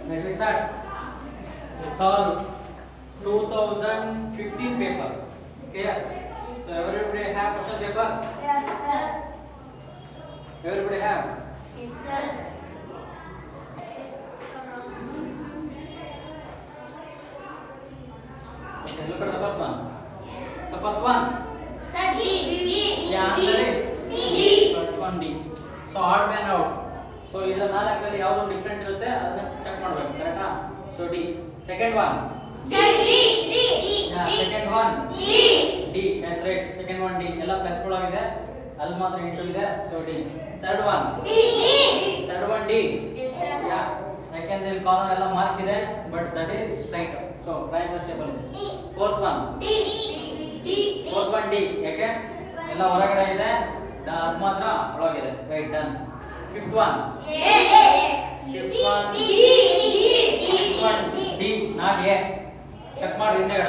Let me start. Solve 2015 paper. Clear? So everybody have question paper? Everybody have? Okay, look at the first one. So first one, the answer is first one D. So odd man out. So ಇದರ ನಾಲ್ಕರಲ್ಲಿ ಯಾವುದು different ಇರುತ್ತೆ ಅದನ್ನ check ಮಾಡಬೇಕು ಕರೆಕ್ಟಾ so D second one second one D S right second one D ಎಲ್ಲ plus ಆಗಿದೆ ಅಲ್ಲಿ ಮಾತ್ರ ಇಂಟು ಇದೆ so D third one third one D ಯಾಕೆಂದ್ರೆ ಇಲ್ಲಿ ಕಾರ್ನರ್ ಎಲ್ಲ ಮಾರ್ಕ್ ಇದೆ but that is straight so triangle ಶೇಪಲ್ ಇದೆ fourth one fourth one D ಯಾಕೆ ಎಲ್ಲ ಹೊರಗಡೆ ಇದೆ ದ- ಅದ್ ಮಾತ್ರ ಒಳಗಿದೆ right done fifth one fifth one fifth one D not A check ಮಾಡಿ ಹಿಂದೆಗಡೆ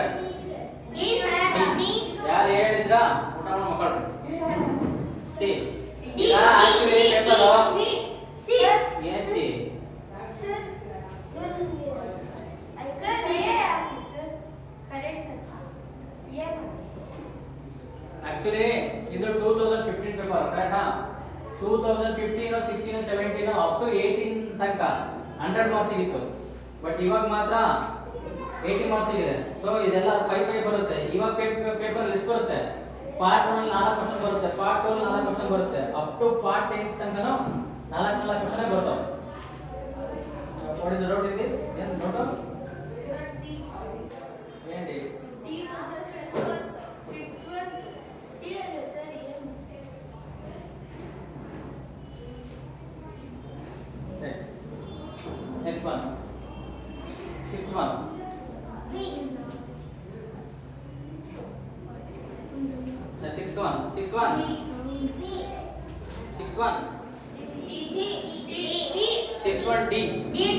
ಯಾರು ಹೇಳಿದ್ರ ಊಟ ಮಾಡಿ ಮಕ್ಕಳು ಸಿ ಆಕ್ಚುಲಿ ಪೇಪರ್ ಏನ್ ಸಿ ಆಕ್ಚುಲಿ ಇದು ಟೂ ತೌಸಂಡ್ ಫಿಫ್ಟೀನ್ ಪೇಪರ್ ಕರೆಕ್ಟಾ two thousand fifteen sixteen seventeen up to eighteen ತನಕ ಹಂಡ್ರೆಡ್ ಮಾರ್ಕ್ಸ್ ಸಿಗಿತ್ತು ಬಟ್ ಇವಾಗ ಮಾತ್ರ ಏಯ್ಟಿ ಮಾರ್ಕ್ಸ್ ಇದೆ ಸೊ ಇದೆಲ್ಲ ಫೈವ್ ಫೈವ್ ಬರುತ್ತೆ ಇವಾಗ ಪೇಪರ್ ಲಿಸ್ಟ್ ಬರುತ್ತೆ ಪಾರ್ಟ್ ಒನ್ ನಾಲ್ಕು ಕ್ವಶನ್ ಬರುತ್ತೆ ಪಾರ್ಟ್ ಟೂ ನಾಲ್ಕು ಕ್ವಶನ್ ಬರುತ್ತೆ ಅಪ್ ಟು ಪಾರ್ಟ್ ಟೆನ್ ತನಕನೂ ನಾಲ್ಕು ನಾಲ್ಕು ಕ್ವಶನ್ ಬರ್ತವೆ what is doubt in this ಏನು ಡೌಟ್ ಏನ್ರಿ next one sixth one sixth one sixth one sixth one sixth one D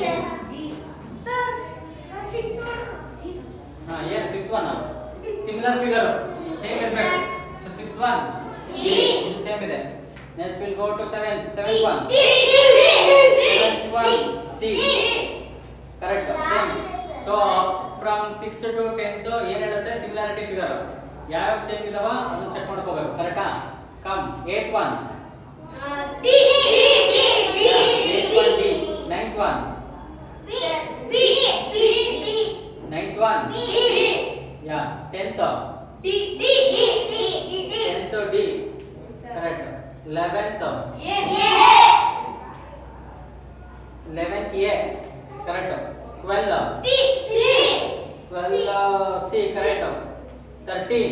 ಹಾ ಏನು sixth one similar figure same ಇರ್ಬೇಕು ಸೊ ಸಿಕ್ಸ್ತ್ ಒನ್ ಇದು ಸೇಮ್ ಇದೆ next will go to seventh seventh one seventh one C correct same so from sixth to tenth ಏನ್ ಹೇಳುತ್ತೆ similarity figure ಯಾವ್ಯಾವ same ಇದಾವ ಅದನ್ನ ಚೆಕ್ ಮಾಡ್ಕೋಬೇಕು ಕರೆಕ್ಟಾ come eight one eight one D ninth one ninth one yeah tenth tenth D correct eleventh eleventh A correct twelve twelve C correct thirteen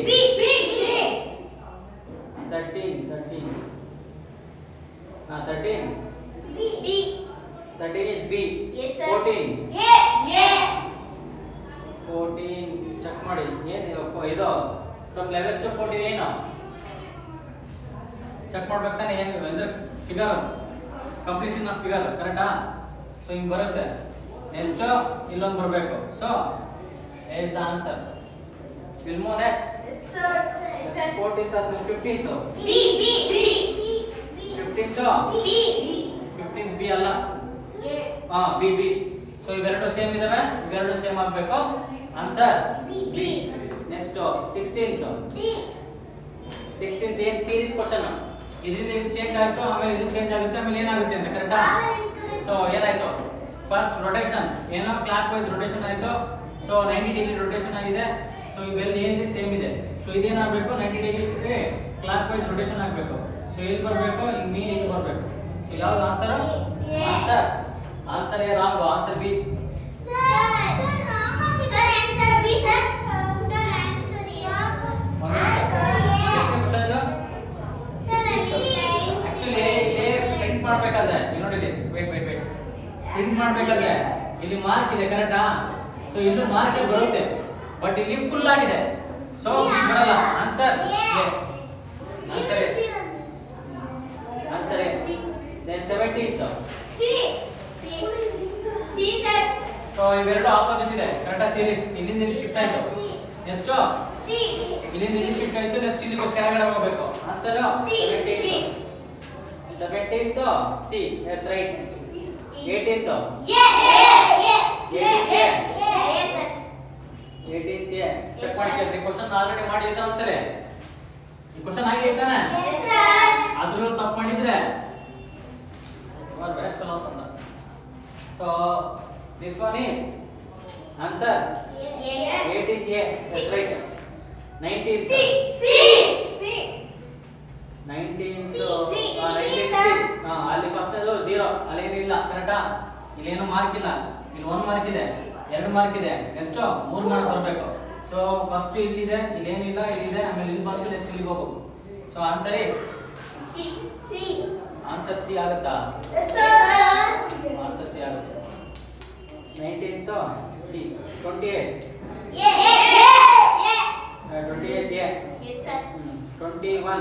thirteen thirteen ಹಾ thirteen thirteen is B Yes, sir. Fourteen fourteen check ಮಾಡಿ ಏನು ಇದು ಇದು from eleven to fourteen ಏನು ಚೆಕ್ ಮಾಡ್ಬೇಕು ತಾನೆ ಏನು ಅಂದ್ರೆ ಫಿಗರ್ ಕಂಪ್ಲೀಷನ್ ಆಫ್ ಫಿಗರ್ ಕರೆಕ್ಟಾ ಸೊ ಹಿಂಗೆ ಬರುತ್ತೆ ನೆಕ್ಸ್ಟ್ ಇಲ್ಲೊಂದು ಬರಬೇಕು so is the answer will move next fourteenth ಆದ್ಮೇಲೆ ಫಿಫ್ಟೀನ್ತ್ ಫಿಫ್ಟೀನ್ತ್ ಫಿಫ್ಟೀನ್ತ್ ಬಿ ಅಲ್ಲ ಹಾ ಬಿ ಬಿ ಸೊ ಇವೆರಡು ಸೇಮ್ ಇದಾವೆ ಇವೆರಡು ಸೇಮ್ ಆಗಬೇಕು answer B next sixteenth sixteenth ಏನ್ ಸೀರೀಸ್ ಕ್ವಶನ್ ಇದರಿಂದ ಇದು ಚೇಂಜ್ ಆಯ್ತು ಆಮೇಲೆ ಇದು ಚೇಂಜ್ ಆಗುತ್ತೆ ಆಮೇಲೆ ಏನಾಗುತ್ತೆ ಅಂತ ಕರೆಕ್ಟಾ ಸೊ ಏನಾಯ್ತು ಫಸ್ಟ್ ರೊಟೇಷನ್ ಏನೋ ಕ್ಲಾಕ್ ವೈಸ್ ರೊಟೇಷನ್ ಆಯ್ತು ಸೊ ನೈಂಟಿ ಡಿಗ್ರಿ ರೊಟೇಷನ್ ಆಗಿದೆ ಸೊ ಇವೆಲ್ಲ ಏನಿದೆ ಸೇಮ್ ಇದೆ ಸೊ ಇದೇನಾಗಬೇಕು ninety degree clockwise rotation ಆಗಬೇಕು ಸೊ ಇಲ್ಲಿ ಬರಬೇಕು ಇಲ್ಲಿ ಮೀನ್ ಇಲ್ಲಿ ಬರಬೇಕು ಸೊ ಯಾವ್ದು answer answer answer A wrong answer B ಎಷ್ಟನೇ ಕ್ವಶನ್ ಇದು ಆಕ್ಚುಲಿ ಇಲ್ಲಿ ಪ್ರಿಂಟ್ ಮಾಡಬೇಕಾದ್ರೆ ಇಲ್ಲಿ ನೋಡಿದೆ ವೇಟ್ ವೇಟ್ ವೇಟ್ ಪ್ರಿಂಟ್ ಮಾಡಬೇಕಾದ್ರೆ ಇಲ್ಲಿ ಮಾರ್ಕ್ ಇದೆ ಕರೆಕ್ಟಾ ಸೊ ಇಲ್ಲೂ ಮಾರ್ಕ್ ಬರುತ್ತೆ ಬಟ್ ಇಲ್ಲಿ ಫುಲ್ ಆಗಿದೆ ಸೊ ಬರಲ್ಲ answer answer answer then seventeenth so ಇವೆರಡು ಆಪೋಸಿಟ್ ಇದೆ ಕರೆಕ್ಟಾ ಸೀರೀಸ್ ಇಲ್ಲಿಂದ ಇಲ್ಲಿ ಶಿಫ್ಟ್ ಆಯ್ತು ಎಷ್ಟು ಇಲ್ಲಿಂದ ಇಲ್ಲಿ ಶಿಫ್ಟ್ ಆಯ್ತು ನೆಕ್ಸ್ಟ್ ಇಲ್ಲಿ ಕೆಳಗಡೆ ಹೋಗಬೇಕು answer seventeenth seventeenth C yes right eighteenth Yeah, yeah, yeah. Eighteenth A check ಮಾಡ್ಕೊಳ್ರಿ ಕ್ವಶನ್ ಆಲ್ರೆಡಿ ಮಾಡಿದ್ರೆ ಒಂದ್ಸರಿ ಈ ಕ್ವಶನ್ ಆಗಿದೆ ತಾನೆ ಅದ್ರಲ್ಲೂ ತಪ್ಪು ಮಾಡಿದ್ರೆ you are best fellows ಅಂತ so this one is answer eighteenth A that's right nineteenth nineteenth ಅಲ್ಲಿ ಫಸ್ಟ್ ಅದು ಝೀರೋ ಅಲ್ಲಿ ಏನಿಲ್ಲ ಕರೆಕ್ಟಾ ಇಲ್ಲಿ ಏನು ಮಾರ್ಕ್ ಇಲ್ಲ ಇಲ್ಲಿ ಒಂದ್ ಮಾರ್ಕ್ ಇದೆ ಎರಡು ಮಾರ್ಕ್ ಇದೆ ನೆಕ್ಸ್ಟ್ ಮೂರ್ ಮಾರ್ಕ್ ಬರಬೇಕು ಸೊ ಫಸ್ಟ್ ಇಲ್ಲಿದೆ ಇಲ್ಲಿ ಏನಿಲ್ಲ ಇಲ್ಲಿದೆ ಆಮೇಲೆ ಇಲ್ಲಿ ಬಂದು ನೆಕ್ಸ್ಟ್ ಇಲ್ಲಿಗೆ ಹೋಗ್ಬೇಕು so answer is answer C ಆಗುತ್ತಾ ಆನ್ಸರ್ ಸಿ ಆಗುತ್ತೆ nineteenth C twenty eight twenty eight A twenty one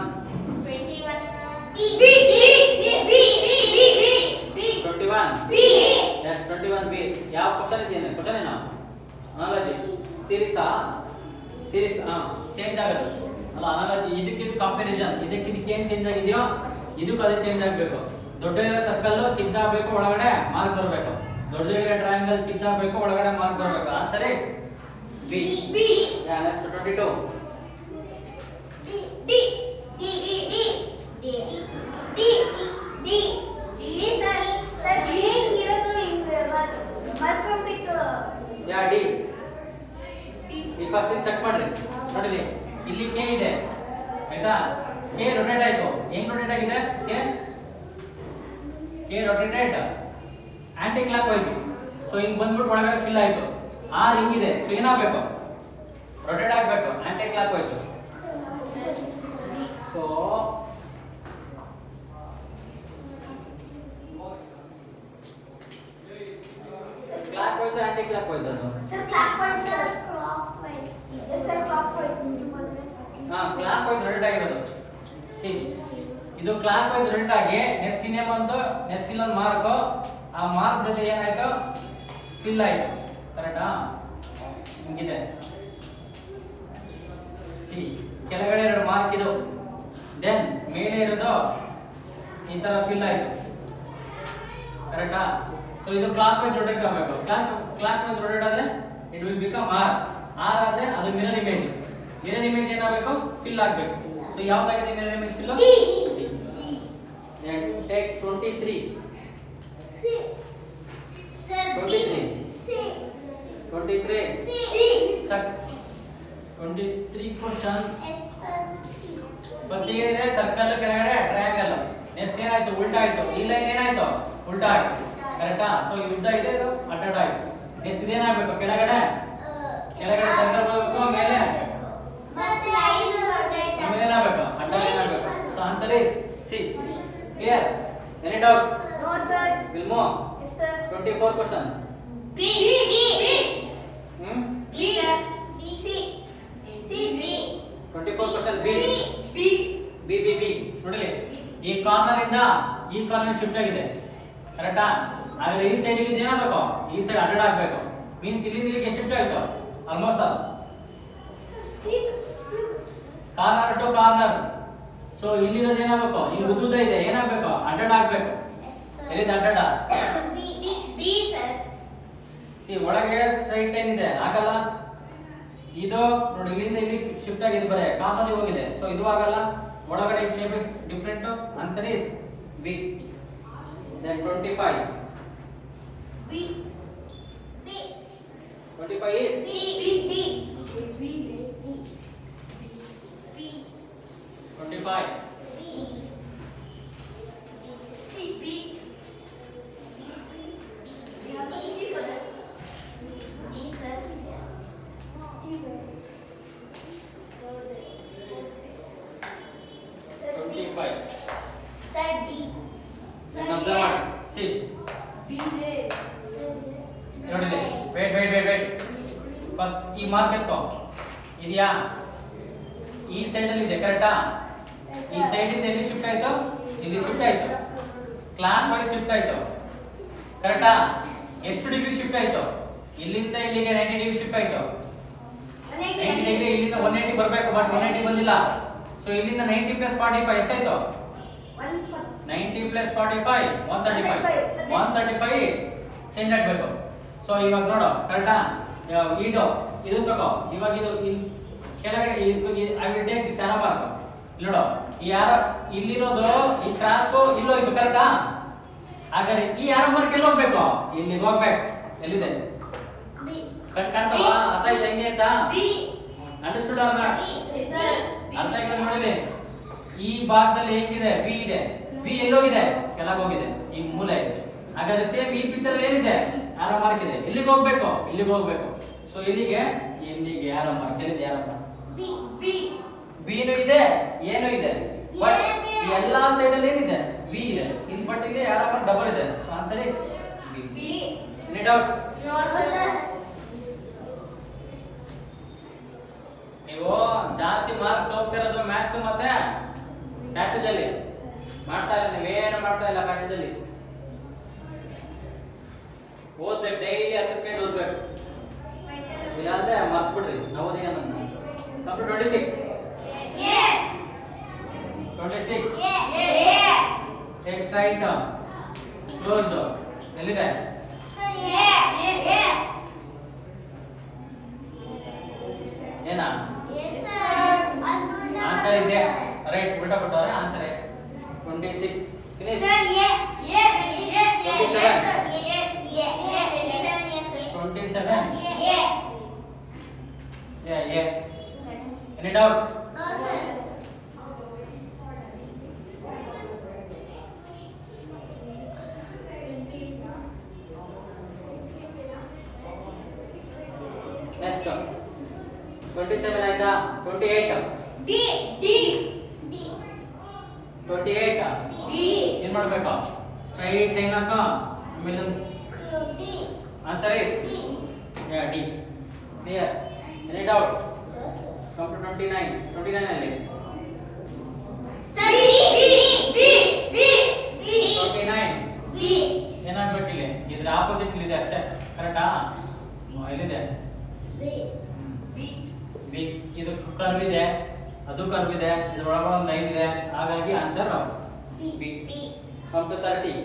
twenty one yes twenty one B ಯಾವ ಕ್ವಶನ್ ಇದೆಯಲ್ಲ ಕ್ವಶನ್ ಏನು ಅನಾಲಜಿ ಸೀರೀಸಾ ಸೀರೀಸ್ ಹಾ ಚೇಂಜ್ ಆಗೋದು ಅಲ್ಲ ಅನಾಲಜಿ ಇದಕ್ಕಿದು ಕಂಪ್ಯಾರಿಸನ್ ಇದಕ್ಕೆ ಇದಕ್ಕೆ ಏನು ಚೇಂಜ್ ಆಗಿದೆಯೋ ಇದಕ್ಕೂ ಅದೇ ಚೇಂಜ್ ಆಗಬೇಕು ದೊಡ್ಡ ಇರೋ ಸರ್ಕಲ್ ಚಿಕ್ಕದಾಗಬೇಕು ಒಳಗಡೆ ಮಾರ್ಕ್ ಬರಬೇಕು ದೊಡ್ಡ ಇರೋ ಟ್ರಯಾಂಗಲ್ ಚಿಕ್ಕದಾಗಬೇಕು ಒಳಗಡೆ ಮಾರ್ಕ್ ಬರಬೇಕು answer is B next twenty two yeah D ಈ ಫಸ್ಟ್ ಚೆಕ್ ಮಾಡ್ರಿ ನೋಡಿಲಿ ಇಲ್ಲಿ ಕೆ ಇದೆ ಆಯ್ತಾ ಕೆ ರೊಟೇಟ್ ಆಯ್ತು ಹೆಂಗ್ ರೊಟೇಟ್ ಆಗಿದೆ K K rotated anticlockwise so ಹಿಂಗ್ ಬಂದ್ಬಿಟ್ಟು ಒಳಗಡೆ ಫಿಲ್ ಆಯ್ತು ಆರ್ ಹಿಂಗಿದೆ ಸೊ ಏನಾಗಬೇಕು ರೊಟೇಟ್ ಆಗಬೇಕು anticlockwise so clockwise anticlockwise ಅದು ಹಾ ಕ್ಲಾಕ್ ವೈಸ್ ರೊಟೇಟ್ ಆಗಿರೋದು ಸಿ ಇದು ಕ್ಲಾಕ್ ವೈಸ್ ರೊಟೇಟ್ ಆಗಿ ನೆಕ್ಸ್ಟ್ ಇನ್ನೇ ಬಂತು ನೆಕ್ಸ್ಟ್ ಇಲ್ಲೊಂದು ಮಾರ್ಕ್ ಆ ಮಾರ್ಕ್ ಜೊತೆ ಏನಾಯ್ತು ಫಿಲ್ ಆಯ್ತು ಕರೆಕ್ಟಾ ಹಿಂಗಿದೆ ಸಿ ಕೆಳಗಡೆ ಎರಡು ಮಾರ್ಕ್ ಇದು ದೆನ್ ಮೇಲೆ ಇರೋದು ಈ ತರ ಫಿಲ್ ಆಯ್ತು ಕರೆಕ್ಟಾ ಸೊ ಇದು ಕ್ಲಾಕ್ ವೈಸ್ ರೊಟೇಟ್ ಆಗಬೇಕು ಕ್ಲಾಸ್ ಕ್ಲಾಕ್ ವೈಸ್ ರೊಟೇಟ್ ಆದ್ರೆ it will become R R ಆದ್ರೆ ಅದು ಮಿರರ್ ಇಮೇಜ್ ಮಿರರ್ ಇಮೇಜ್ ಏನಾಗಬೇಕು ಫಿಲ್ ಆಗಬೇಕು ಸೊ ಯಾವ್ದಾಗಿದೆ mirror image fill take twenty three twenty three check twenty three question first ಏನಿದೆ circle ಕೆಳಗಡೆ triangle next ಏನಾಯ್ತು ಉಲ್ಟಾ ಆಯ್ತು ಈ ಲೈನ್ ಏನಾಯ್ತು ಉಲ್ಟಾ ಆಯ್ತು ಕರೆಕ್ಟಾ ಸೊ ಈ ಉದ್ದ ಇದೆ ಇದು ಅಡ್ಡಾಡ ಆಯ್ತು ನೆಕ್ಸ್ಟ್ ಇದೇನಾಗಬೇಕು ಕೆಳಗಡೆ ಕೆಳಗಡೆ ಸರ್ಕಲ್ ಬರಬೇಕು ಮೇಲೆ ಆಮೇಲೆ ಏನಾಗಬೇಕು ಅಡ್ಡ ಏನಾಗಬೇಕು so answer is C clear any doubt will move twenty four question hmm twenty four question B B B B ನೋಡಲಿ ಈ ಕಾರ್ನರ್ ಇಂದ ಈ ಕಾರ್ನರ್ ಶಿಫ್ಟ್ ಆಗಿದೆ ಕರೆಕ್ಟಾ ಹಾಗಾದ್ರೆ ಈ ಸೈಡ್ ಇದ್ರೆ ಏನಾಗಬೇಕು ಈ ಸೈಡ್ ಅಡ್ಡ ಆಗ್ಬೇಕು ಮೀನ್ಸ್ ಇಲ್ಲಿಂದ ಇಲ್ಲಿಗೆ ಶಿಫ್ಟ್ ಆಯ್ತು almost all corner to corner so ಇಲ್ಲಿರೋದು ಏನಾಗಬೇಕು ಈ ಉದ್ದುದ್ದ ಇದೆ ಏನಾಗಬೇಕು ಅಡ್ಡ ಆಗ್ಬೇಕು ಎಲ್ಲಿದೆ ಅಡ್ಡ ಸಿ ಒಳಗೆ ಸ್ಟ್ರೈಟ್ ಲೈನ್ ಇದೆ ಆಗಲ್ಲ ಇದು ನೋಡಿ ಇಲ್ಲಿಂದ ಇಲ್ಲಿ ಶಿಫ್ಟ್ ಆಗಿದೆ ಬರೇ ಕಾರ್ನರ್ ಹೋಗಿದೆ ಸೊ ಇದು ಆಗಲ್ಲ ಒಳಗಡೆ shape different answer is B then 25 25 is twenty five twenty five observe ಮಾಡಿ ಸಿ ನೋಡಿದೆ wait wait wait wait first ಈ ಮಾರ್ಕ್ ಎತ್ಕೋ ಇದೆಯಾ ಈ ಸೈಡ್ ಅಲ್ಲಿ ಇದೆ ಕರೆಕ್ಟಾ ಈ ಸೈಡ್ ಇಂದ ಎಲ್ಲಿ ಶಿಫ್ಟ್ ಆಯ್ತು ಇಲ್ಲಿ ಶಿಫ್ಟ್ ಆಯ್ತು ಕ್ಲಾಕ್ ವೈಸ್ ಶಿಫ್ಟ್ ಆಯ್ತು ಕರೆಕ್ಟಾ ಎಷ್ಟು ಡಿಗ್ರಿ ಶಿಫ್ಟ್ ಆಯ್ತು ಇಲ್ಲಿಂದ ಇಲ್ಲಿಗೆ ನೈಂಟಿ ಡಿಗ್ರಿ ಶಿಫ್ಟ್ ಆಯ್ತು ನೈಂಟಿ ಡಿಗ್ರಿ ಇಲ್ಲಿಂದ ಒನ್ ಏಯ್ಟಿ ಬರಬೇಕು ಬಟ್ ಒನ್ ಏಯ್ಟಿ ಬಂದಿಲ್ಲ ಸೊ ಇಲ್ಲಿಂದ ನೈಂಟಿ ಪ್ಲಸ್ ಫಾರ್ಟಿ ಫೈವ್ ಎಷ್ಟಾಯ್ತು ninety plus forty five one thirty five one thirty five change ಆಗಬೇಕು ಸೊ ಇವಾಗ ನೋಡು ಕರೆಕ್ಟಾ ಇಡು ಇದು ತಗೋ ಇವಾಗ ಇದು ಇಲ್ಲಿ ಕೆಳಗಡೆ I will take this arrow mark ನೋಡು ಈ ಯಾರ ಇಲ್ಲಿರೋದು ಈ ಕ್ರಾಸು ಇಲ್ಲೋ ಇದು ಕರೆಕ್ಟಾ ಹಾಗಾದ್ರೆ ಈ ಯಾರ ಮಾರ್ಕ್ ಎಲ್ಲಿ ಹೋಗ್ಬೇಕು ಇಲ್ಲಿಗೆ ಹೋಗ್ಬೇಕು ಎಲ್ಲಿದೆ ಕಣ್ ಕಾಣ್ತವಾ ಅರ್ಥ ಆಯ್ತಾ ಹೆಂಗೆ ಅಂತ ಅಂಡರ್ಸ್ಟುಡ್ ಅರ್ಥ ಅರ್ಥ ಆಗಿಲ್ಲ ನೋಡಿಲಿ ಈ ಭಾಗದಲ್ಲಿ ಹೆಂಗಿದೆ ಬಿ ಇದೆ ಬಿ ಎಲ್ಲೋಗಿದೆ ಕೆಳಗೆ ಹೋಗಿದೆ ಈ ಮೂಲೆ ಇದೆ ಹಾಗಾದ್ರೆ ಸೇಮ್ ಈ ಪಿಕ್ಚರ್ ಏನಿದೆ ಆರೋ ಮಾರ್ಕ್ ಇದೆ ಇಲ್ಲಿಗೆ ಹೋಗ್ಬೇಕು ಇಲ್ಲಿಗೆ ಹೋಗ್ಬೇಕು ಸೊ ಇಲ್ಲಿಗೆ ಇಲ್ಲಿಗೆ ಯಾರೋ ಮಾರ್ಕ್ ಎಲ್ಲಿದೆ ಯಾರೋ ಮಾರ್ಕ್ ಬಿನು ಇದೆ ಏನು ಇದೆ ಬಟ್ ಎಲ್ಲಾ ಸೈಡ್ ಅಲ್ಲಿ ಏನಿದೆ ಬಿ ಇದೆ ಇಲ್ಲಿ ಬಟ್ ಇಲ್ಲಿ ಯಾರೋ ಮಾರ್ಕ್ ಡಬಲ್ ಇದೆ so answer is B any doubt ನೀವು ಜಾಸ್ತಿ ಮಾರ್ಕ್ಸ್ ಹೋಗ್ತಿರೋದು ಮ್ಯಾಥ್ಸ್ ಮತ್ತೆ ಪ್ಯಾಸೇಜ್ ಅಲ್ಲಿ ಮಾಡ್ತಾ ಇಲ್ಲ ನೀವೇನು ಮಾಡ್ತಾ ಇಲ್ಲ ಪ್ಯಾಸೇಜ್ ಅಲ್ಲಿ ಓದ್ಬೇಕು ಡೈಲಿ ಹತ್ತು ಪೇಜ್ ಓದ್ಬೇಕು ಇಲ್ಲಾಂದ್ರೆ ಮರ್ತ್ ಬಿಡ್ರಿ ನವೋದಯ ನನ್ನ complete twenty six twenty six X right close ಎಲ್ಲಿದೆ ಏನಾ ಆನ್ಸರ್ ಇದೆ ರೈಟ್ ಉಲ್ಟಾ ಕೊಟ್ಟವ್ರೆ answer twenty six finish twenty seven A A any doubt next twenty seven ಆಯ್ತಾ ಟ್ವೆಂಟಿ ಏಟ್ ಟ್ವೆಂಟಿ ಏಟ್ ಏನ್ ಮಾಡ್ಬೇಕು ಸ್ಟ್ರೈಟ್ ಲೈನ್ ಹಾಕ ಆಮೇಲೆ answer is Yeah, D. Clear. Any doubt? Come to 29. 29 ಅಲ್ಲಿ 29 ಏನಾಗ್ಬೇಕು ಇಲ್ಲಿ ಇದ್ರ ಆಪೋಸಿಟ್ ಇಲ್ಲಿದೆ ಅಷ್ಟೇ ಕರೆಕ್ಟಾ ಎಲ್ಲಿದೆ ಬಿ ಇದು ಕರ್ವ್ ಇದೆ ಅದು ಕರ್ವ್ ಇದೆ ಇದ್ರ ಒಳಗೆ ಒಂದು ಲೈನ್ ಇದೆ ಹಾಗಾಗಿ answer B come to thirty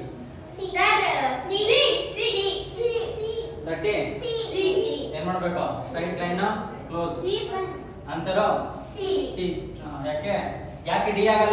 thirty ಏನ್ ಮಾಡ್ಬೇಕು straight line close answer C ಯಾಕೆ ಯಾಕೆ ಡಿ ಆಗಲ್ಲ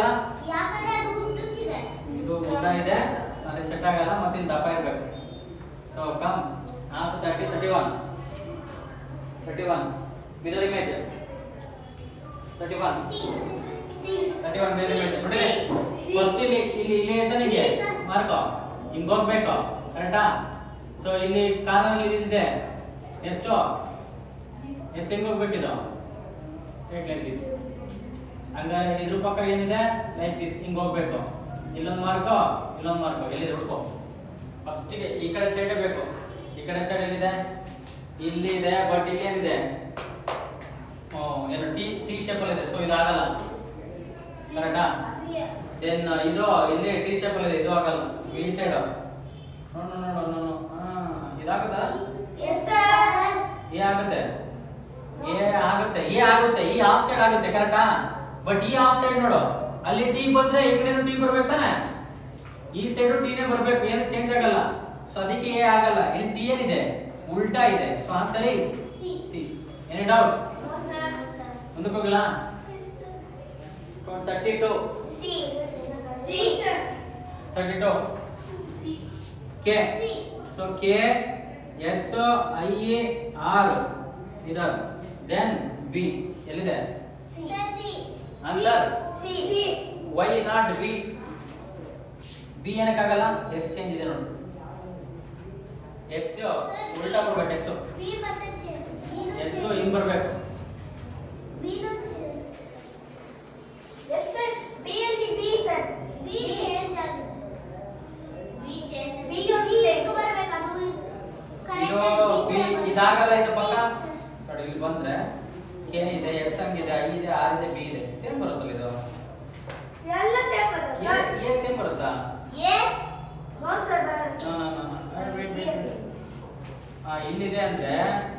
ಇದು ಉದ್ದ ಇದೆ ಅಲ್ಲಿ ಸೆಟ್ ಆಗಲ್ಲ ಮತ್ತೆ ಇಲ್ಲಿ ದಪ್ಪ ಇರಬೇಕು so come half thirty thirty one thirty one mirror image thirty one thirty one mirror image ನೋಡಿ ಫಸ್ಟ್ ಇಲ್ಲಿ ಇಲ್ಲಿ ಇಲ್ಲಿ ಅಂತ ನಿಮಗೆ ಮಾರ್ಕೋ ಹಿಂಗ್ ಹೋಗ್ಬೇಕು ಕರೆಕ್ಟಾ ಸೊ ಇಲ್ಲಿ ಕಾರ್ನಲ್ಲಿ ಇದಿದೆ ಎಷ್ಟು ಎಷ್ಟು ಹೆಂಗ್ ಹೋಗ್ಬೇಕಿದು ಲೈಕ್ ದಿಸ್ ಹಂಗಾರೆ ಇದ್ರ ಪಕ್ಕ ಏನಿದೆ ಲೈಕ್ ದಿಸ್ ಹಿಂಗ್ ಹೋಗ್ಬೇಕು ಇಲ್ಲೊಂದು ಮಾರ್ಕೋ ಇಲ್ಲೊಂದು ಮಾರ್ಕೋ ಎಲ್ಲಿದೆ ಹುಡ್ಕೋ ಫಸ್ಟಿಗೆ ಈ ಕಡೆ ಸೈಡ್ ಬೇಕು ಈ ಕಡೆ ಸೈಡ್ ಎಲ್ಲಿದೆ ಇಲ್ಲಿ ಇದೆ ಬಟ್ ಇಲ್ಲಿ ಏನಿದೆ ಹ್ಮ್, ಏನು ಟಿ ಟಿ ಶೇಪ್ ಅಲ್ಲಿ ಇದೆ ಸೊ ಇದಾಗಲ್ಲ ಕರೆಕ್ಟಾ ದೆನ್ ಇದು ಇಲ್ಲಿ ಟಿ ಶೇಪ್ ಅಲ್ಲಿ ಇದೆ ಇದು ಆಗಲ್ಲ ಈ ಸೈಡ್ ನೋಡು ನೋಡು ನೋಡು ಹಾ ಇದಾಗುತ್ತಾ ಎ ಆಗುತ್ತೆ ಎ ಆಗುತ್ತೆ ಎ ಆಗುತ್ತೆ ಈ ಆಫ್ ಸೈಡ್ ಆಗುತ್ತೆ ಕರೆಕ್ಟಾ ಬಟ್ ಈ ಆಫ್ ಸೈಡ್ ನೋಡು ಅಲ್ಲಿ ಟಿ ಬಂದ್ರೆ ಈ ಕಡೆನೂ ಟಿ ಬರ್ಬೇಕು ತಾನೆ ಈ ಸೈಡ್ ಟೀನೇ ಬರ್ಬೇಕು ಏನು ಚೇಂಜ್ ಆಗಲ್ಲ ಸೊ ಅದಕ್ಕೆ ಎ ಆಗಲ್ಲ ಇಲ್ಲಿ ಟಿ ಏನಿದೆ ಉಲ್ಟಾ ಇದೆ so answer is C any doubt ಮುಂದಕ್ಕೆ ಹೋಗಲ್ಲ thirty two thirty two K so K S I A R ಇದರ್ ದೆನ್ ಬಿ ಎಲ್ಲಿದೆ answer why not B B ಏನಕ್ಕಾಗಲ್ಲ ಎಸ್ ಚೇಂಜ್ ಇದೆ ನೋಡಿ ಎಸ್ ಉಲ್ಟಾ ಬರ್ಬೇಕು ಎಸ್ ಎಸ್ ಹಿಂಗ್ ಬರ್ಬೇಕು ಇದು ಬಿ ಇದಾಗಲ್ಲ ಇದು ಪಕ್ಕ ನೋಡಿ ಇಲ್ಲಿ ಬಂದ್ರೆ ಕೆ ಇದೆ ಎಸ್ ಹಂಗಿದೆ ಐ ಇದೆ ಆರ್ ಇದೆ ಬಿ ಇದೆ ಸೇಮ್ ಬರುತ್ತಲ್ಲ ಇದು ಎ ಸೇಮ್ ಬರುತ್ತಾ No, no, no, no. Wait, wait, wait. ಆ, ಇಲ್ಲಿದೆ ಅಂದ್ರೆ